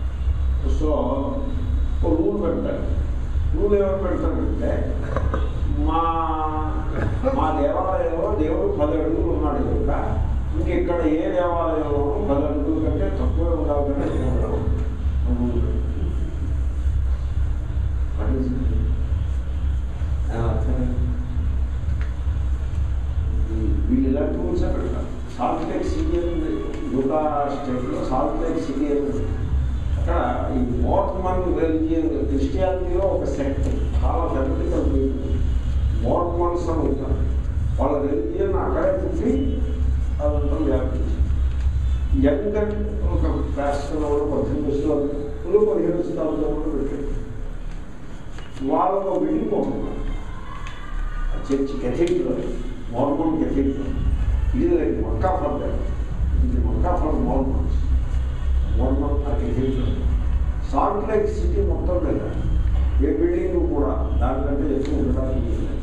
సో ఒక రూల్ పెడతారు రూల్ ఏమని పెడతారంటే మా మా దేవాలయంలో దేవుడు పది అడుగులు ఉన్నాడు కనుక ఇంక ఇక్కడ ఏ దేవాలయంలో పది అడుగుల కంటే తక్కువే ఉండాలని దేవుడు అనుకుంటాడు. What is it? ఆ, అర్థమే. ఈ- వీళ్ళు ఇలాంటి రూల్సే పెడతారు సాల్ట్ లేక్ సిటీ ఉంది యూటా స్టేట్లో సాల్ట్ లేక్ సిటీ ఉంది అక్కడ ఈ మోర్మన్ రిలీజియన్ క్రిస్టియానిటీలో ఒక సెక్ట్ చాలా ఫెమిటికల్ పీపుల్ మోర్మన్స్ అని ఉంటారు వాళ్ళ రిలీజియన్ అక్కడే పుట్టి అదంతా వ్యాపించి యంగ్ అని ఒక రాష్ట్రంలో పద్దెనిమిది వస్తువులు పదిహేను వస్తువులతో కూడా పెట్టారు వాళ్ళకు ఒక బిల్డింగ్ ఉంటుంది ఆ చర్చి కెథీడ్రల్ మోర్మన్ కెథీడ్రల్ ఇది లైక్ మక్కా ఫర్ దట్ ఇది మక్కా ఫర్ మోర్మన్స్ మోర్మన్ ఆ కెథీడ్రల్ సాల్ట్ లేక్ సిటీ మొత్తం మీద ఏ బిల్డింగ్ కూడా దానికంటే ఎక్కువ ఉండడానికి లేదు.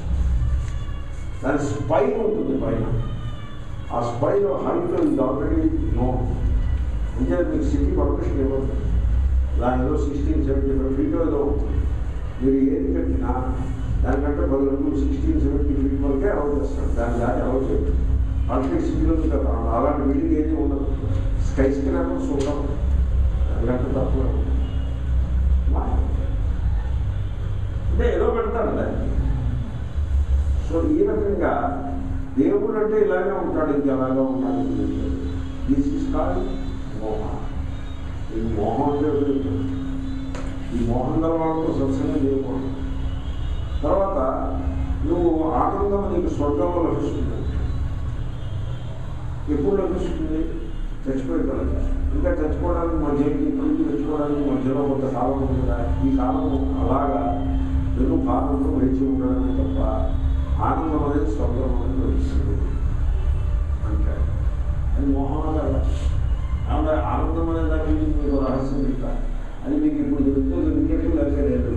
దాని స్పైన్ ఉంటుంది పైన ఆ స్పైన్ హైట్ ఇది ఆల్రెడీ నో అంటే మీకు సిటీ పర్మిషన్ ఇవ్వదు దాని ఏదో సిక్స్టీన్ సెవెంటీ ఫైవ్ ఫీట్ ఏదో ఉంటుంది. మీరు ఏది కట్టినా దానికంటే పది రోజులు సిక్స్టీన్ సెవెంటీ ఫీట్ వరకే అలౌ చేస్తారు దాని దాన్ని అలౌ చేయదు కాన్ఫ్లిక్ట్ సిటీలో కదా అలాంటి బిల్డింగ్ ఏది ఉండదు స్కై స్క్రాపర్స్ ఉండవు దానికంటే తక్కువ అంటే ఏదో పెడతాడు దాన్ని సో ఈ రకంగా దేవుడు అంటే ఇలాగే ఉంటాడు ఇంకా అలాగే ఉంటాడు దిస్ ఇస్ కాల్ మోహ ఈ మోహం అంటే ఏమిటి? ఈ మోహం గల వాళ్ళతో సత్సంగం చేయకూడదు తర్వాత నువ్వు ఆనందం నీకు స్వర్గంలో లభిస్తుంది ఎప్పుడు లభిస్తుంది చచ్చిపోయిన ఇంకా చచ్చిపోవడానికి మధ్య ఇప్పటి నుంచి చచ్చిపోవడానికి మధ్యలో కొంత కాలం ఉంది కదా ఈ కాలం అలాగా వెను కాలంలో వేచి ఉండడమే తప్ప ఆనందం అనేది స్వర్గం అనేది లభిస్తుంది అంటే అది మోహం కదా ఏమన్నా ఆనందం అనే దాని గురించి మీకు రహస్యం చెప్తా అది మీకు ఇప్పుడు దొరికితే దొరికేట్టు లేక లేదు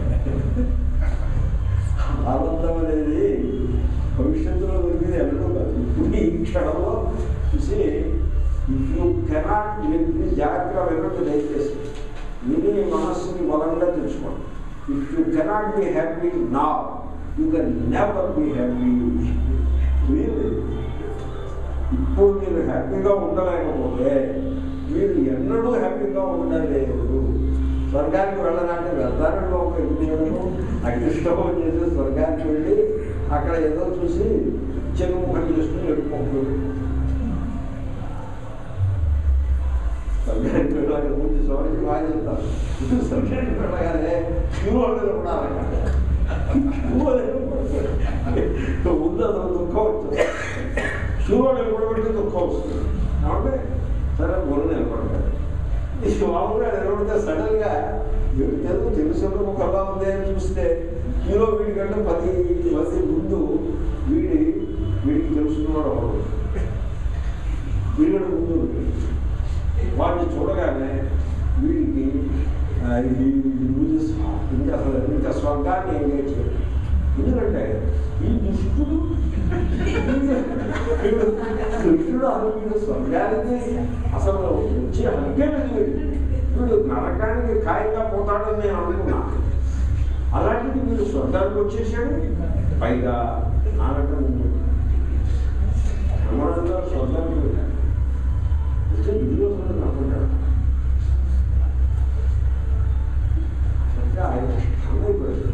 ఆనందం అనేది భవిష్యత్తులో దొరికేది ఎన్నడూ కాదు ఇప్పుడు ఈ క్షణంలో చూసి ఇఫ్ యూ కెనాట్ విని జాగ్రత్తగా వినండి దయచేసి విని మనస్సుని బలంగా తెచ్చుకోండి if you cannot be happy నా you can never be happy really ఇప్పుడు మీరు హ్యాపీగా ఉండలేకపోతే మీరు ఎన్నడూ హ్యాపీగా ఉండలేదు స్వర్గానికి వెళ్ళడానికి వెళ్తారని ఒక ఇంజనీరు అగ్నిష్టమం చేసి స్వర్గానికి వెళ్ళి అక్కడ ఏదో చూసి చెరుముఖం చేసుకుని వెళ్ళిపోతుంది స్వర్గానికి వెళ్ళాక ముందు స్వామికి బాగా చెప్తారు స్వర్గానికి వెళ్ళగానే క్యూ వాళ్ళు ఉండాలి ముందు అసలు దుఃఖం వచ్చింది శివుడు నిలబడబెట్టి దుఃఖం వస్తుంది కాబట్టి సరే గురు నిలబడతాడు ఈ మామూలుగా నిలబడితే సడన్గా వీడికి ఏదో తెలుసున్న ముఖంగా ఉంది అని చూస్తే హీరో వీడికంటే పది మంది ముందు వీడి వీడికి తెలుసుకున్నాడు ఒకడు వీడు ముందు ఉంటాడు. వాడిని చూడగానే వీడికి ఆ, ఈ loses heart. ఇంకా అసలు ఇంకా స్వర్గాన్ని ఎంగేజ్ చేయడు ఎందుకంటే ఈ దుష్టుడు వీడు కృష్ణుడు అసలు వీడు స్వర్గానికి అసలు వచ్చి అందుకే వీడు వీడు నరకానికి ఖాయంగా పోతాడని నేను అనుకున్నా అలాంటిది వీడు స్వర్గానికి వచ్చేసాడు పైగా నాకంటే ముందు బ్రహ్మాండంగా స్వర్గానికి వెళ్ళాడు అయితే ఇందులో అనుకుంటాడు అంటే ఆయన అయిపోయాడు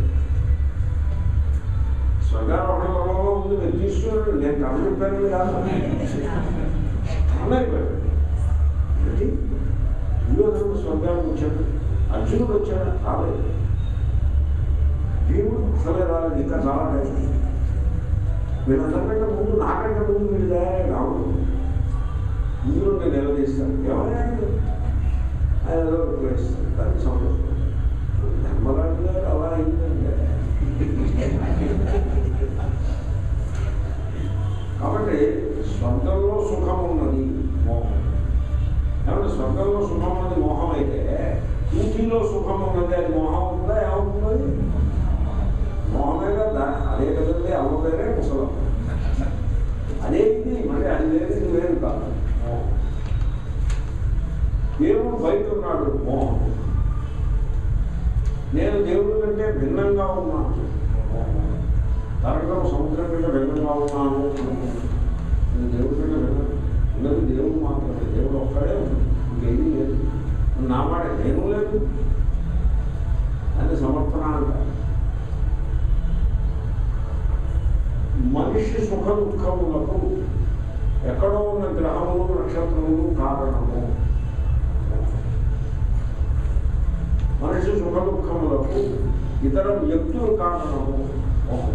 స్వర్గారోహణంలో ఉంది మీరు తీసుకున్నాడు నేను కథ చెప్పాను కాదు అయిపోయాడు ఏంటి దుర్యోధనుడు స్వర్గానికి వచ్చాడు అర్జునుడు వచ్చాడు రాలేదు భీముడు అసలే రాలేదు ఇంకా చాలా టైం వీళ్ళందరికంటే ముందు నాకంటే ముందు వీళ్ళే రావుడు ఇందులో నేను నిలదీస్తాను ఎవరైనా ఆయన ఏదో ఉపయోగిస్తాను దానికి సంతోషం ధర్మరాజు గారు అలా అయిందంటే కాబట్టి స్వర్గంలో సుఖం ఉన్నది మోహం ఏమంటే స్వర్గంలో సుఖం ఉన్నది మోహం అయితే ఊటీలో సుఖం ఉన్నది అది మోహం ఉందా ఏమవుతుంది మోహమే కదా అదే కదండి అమ్మ పేరే ముసలం అదే ఇది మరి అది వేరు ఇది వేరు కాదు మోహం దేవుడు బయట ఉన్నాడు మోహం నేను దేవుడి కంటే భిన్నంగా ఉన్నాను మోహం తరంగం సముద్రం కంటే భిన్నంగా ఉన్నాను అనుకుంటున్నాను. నేను దేవుడి కంటే భిన్నం ఉన్నది దేవుడు మాత్రమే దేవుడు ఒక్కడే ఉన్నాడు ఇంకేమీ లేదు నా మాట నేను లేదు అని సమర్పణ అంటారు మనిషి సుఖ దుఃఖములకు ఎక్కడో ఉన్న గ్రహములు నక్షత్రములు కారణము మనిషి సుఖ దుఃఖములకు ఇతర వ్యక్తులు కారణము మోహం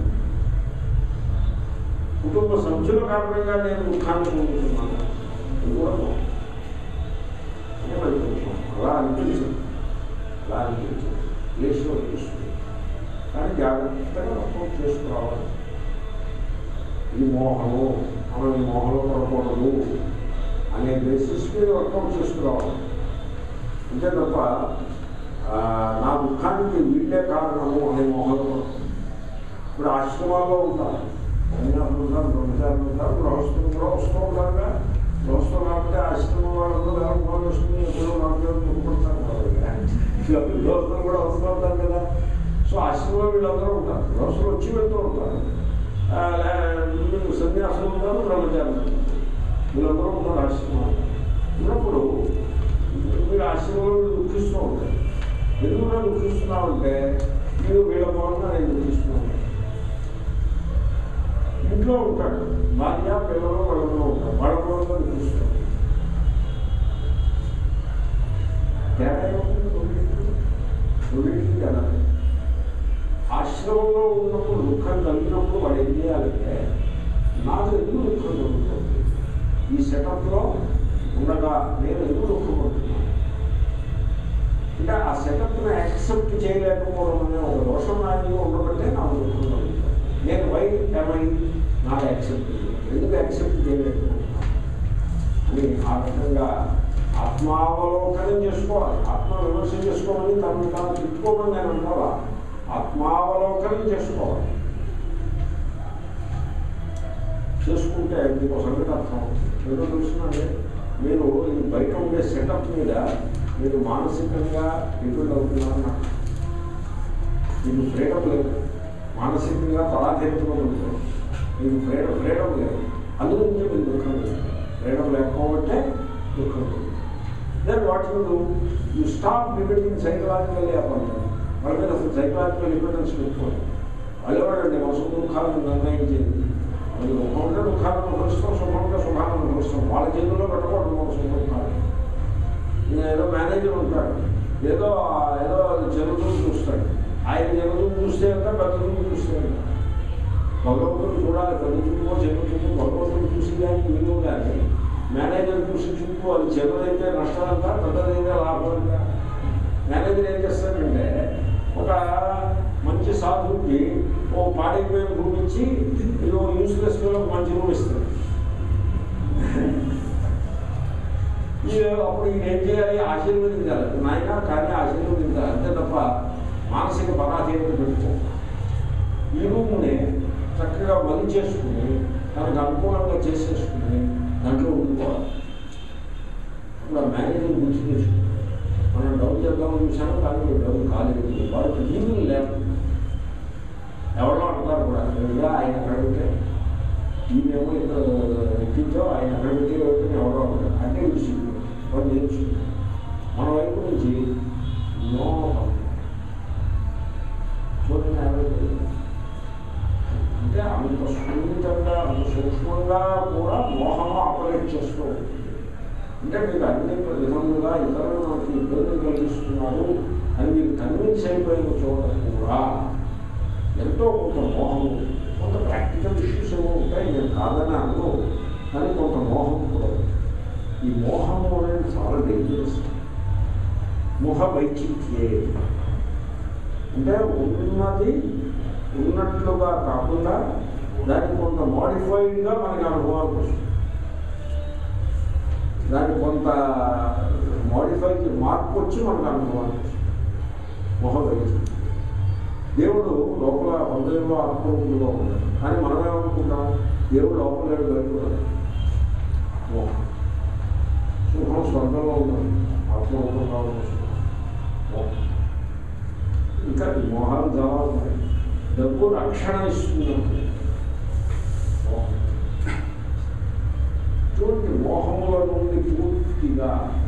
కుటుంబ సభ్యుల కారణంగా నేను దుఃఖాన్ని పొందుతున్నాను ఇది కూడా మోహం. అని మరి కొంచెం అలా అనిపించింది అలా అనిపించింది లేచి అనిపిస్తుంది కానీ జాగ్రత్తగా వర్కౌట్ చేసుకురావాలి ఈ మోహము మనం ఈ మోహంలో పడకూడదు అనే బేసిస్ మీద వర్కౌట్ చేసుకురావాలి అంతే తప్ప ఆ, నా దుఃఖానికి వీళ్ళే కారణము అనే మోహంలో పడకూడదు. ఇప్పుడు ఆశ్రమాల్లో ఉంటారు సన్యాసులు ఉంటారు బ్రహ్మచారులు ఉంటారు గృహస్థులు కూడా వస్తూ ఉంటారుగా గృహస్థులు కాబట్టి ఆశ్రమం వాళ్ళందరూ వేల ఫోన్ చేసుకుని ఎప్పుడో నాకు దుఃఖపడతారు గృహస్థులు కూడా వస్తూ ఉంటారు కదా సో ఆశ్రమంలో వీళ్ళందరూ ఉంటారు గృహస్థులు వచ్చి వెళ్తూ ఉంటారు ఆ, లే- వీళ్ళు సన్యాసులు ఉంటారు బ్రహ్మచారులు ఉంటారు. వీళ్ళందరూ ఉంటారు ఆశ్రమంలో ఉన్నప్పుడు వీళ్ళు ఆశ్రమంలో వీళ్ళు దుఃఖిస్తూ ఉంటారు ఎందుకు దుఃఖిస్తున్నామంటే వీళ్ళు వీళ్ళ మూలంగా నేను దుఃఖిస్తున్నాను ఇంట్లో ఉంటాడు భార్య పిల్లలు వాళ్ళలో ఉంటారు వాళ్ళ మూలంగా దుఃఖిస్తాడు తేడా ఏముంది రెండింటికి? రెండింటికి తేడా లేదు. ఆశ్రమంలో ఉన్నప్పుడు దుఃఖం కలిగినప్పుడు వాడు ఏం చేయాలంటే నాకు ఎందుకు దుఃఖం కలుగుతుంది ఈ సెటప్లో ఉండగా నేను ఎందుకు దుఃఖపడుతున్నాను అంటే ఆ సెటప్ను యాక్సెప్ట్ చేయలేకపోవడం అనే ఒక దోషం నాయకులు ఉండబట్టే నాకు దుఃఖం కలుగుతుంది నేను వై ఏమై నాకు యాక్సెప్ట్ ఎందుకు యాక్సెప్ట్ చేయలేకపోతున్నాను అని ఆ రకంగా ఆత్మావలోకనం చేసుకోవాలి ఆత్మ విమర్శ చేసుకోమని తనను తాను తిట్టుకోమని నేను అనుకోవాలా ఆత్మావలోకనం చేసుకోవాలి చేసుకుంటే మీకు సంగతి అర్థం ఏదో తెలుసునండి మీరు ఈ బయట ఉండే సెటప్ మీద మీరు మానసికంగా డిపెండ్ అవుతున్నారు నాకు మీకు ఫ్రీడమ్ లేదు మానసికంగా పరాధీనతలో ఉంటుంది మీకు ఫ్రీడమ్ ఫ్రీడమ్ లేదు అందుగురించి మీకు దుఃఖం లేదు ఫ్రీడమ్ లేకపోతే దుఃఖం లేదు then what you do you stop depending psychological appoint వాళ్ళ మీద అసలు సైకలాజికల్ డిపెండెన్స్ పెట్టుకోండి వాళ్ళు ఎవరండి మన సుఖ దుఃఖాలను నిర్ణయించేది అది దుఃఖం ఉంటే దుఃఖాలను అనుభవిస్తాం సుఖం ఉంటే సుఖాలను అనుభవిస్తాం వాళ్ళ చేతుల్లో పెట్టకూడదు మన సుఖ దుఃఖాలు ఈయన ఏదో మేనేజర్ ఉంటాడు ఏదో ఏదో జరుగుతుంది చూస్తాడు ఆయన జరుగుతుంది చూస్తే అంతా పెద్దలు చూస్తే అంతా. భగవంతుడు చూడాలి పెరుగుతుందో జరుగుతుందో భగవంతుడు చూసి కానీ విలువ కానీ మేనేజర్ చూసి చూపు అది చిన్నదైతే నష్టాలంతా పెద్దదైతే లాభం అంతా మేనేజర్ ఏం చేస్తాడంటే ఒక మంచి సాధువుకి ఓ పాడైపోయిన రూమ్ ఇచ్చి ఇదో యూస్లెస్ మంచి రూమ్ ఇస్తాడు ఈ అప్పుడు ఈయన ఏం చేయాలి ఆశీర్వదించాలి నాయన కానీ ఆశీర్వదించాలి అంతే తప్ప మానసిక పరాధీనత పెట్టుకో ఈ రూముని చక్కగా మలి చేసుకుని తనకు అనుకూలంగా చేసేసుకుని దాంట్లో ఉండిపోవాలి అప్పుడు ఆ మేనేజర్ గుర్తు చేసుకుని మనం డౌన్ చేద్దామని చూసాము కానీ మీరు డౌన్ కాలేదు వాళ్ళకి ఈవిల్ లేవు ఎవరో అంటారు కూడా "ఏమిరా ఆయన అక్కడ ఉంటే ఈయనేమో ఇంత ఎక్కించో ఆయన అక్కడ పెట్టి ఎవరో అంటారు అంటే విషయం వాళ్ళు నేర్చుకుంటారు మన వైపు నుంచి నో చూడండి ఎవరు అంటే అంత సున్నితంగా అంత సూక్ష్మంగా కూడా మోహం ఆపరేట్ చేస్తూ ఉంటుంది అంటే మీకు అన్ని విధములుగా ఇతరులు మనకి ఇబ్బంది కలిగిస్తున్నారు అని మీరు కన్విన్స్ అయిపోయిన చోట కూడా ఎంతో కొంత మోహము కొంత ప్రాక్టికల్ ఇష్యూస్ ఏమో ఉంటాయి నేను కాదని అన్ను కానీ కొంత మోహం కూడా ఉంది. ఈ మోహము అనేది చాలా డేంజరస్ మోహ వైచిత్యే అంటే ఉన్నది ఉన్నట్లుగా కాకుండా దాన్ని కొంత మోడిఫైడ్గా మనకి అనుభవానికి వస్తుంది దాన్ని కొంత మోడిఫైకి మార్పు వచ్చి మనకు అనుభవానికి వస్తుంది మోహ వైచిత్యం దేవుడు లోపల హృదయంలో ఆత్మరూపుడుగా ఉంటాడు కానీ మనం ఏమనుకుంటాం దేవుడు లోపల లేడు బయట ఉన్నాడు. మోహం సుఖం స్వర్గంలో ఉన్నాడు ఆత్మరూపంగా ఉన్న సుఖం మోహం ఇంకా ఈ మోహాలు చాలా ఉన్నాయి డబ్బు రక్షణ ఇస్తుంది మనకి. మోహం ఇటువంటి మోహముల నుండి పూర్తిగా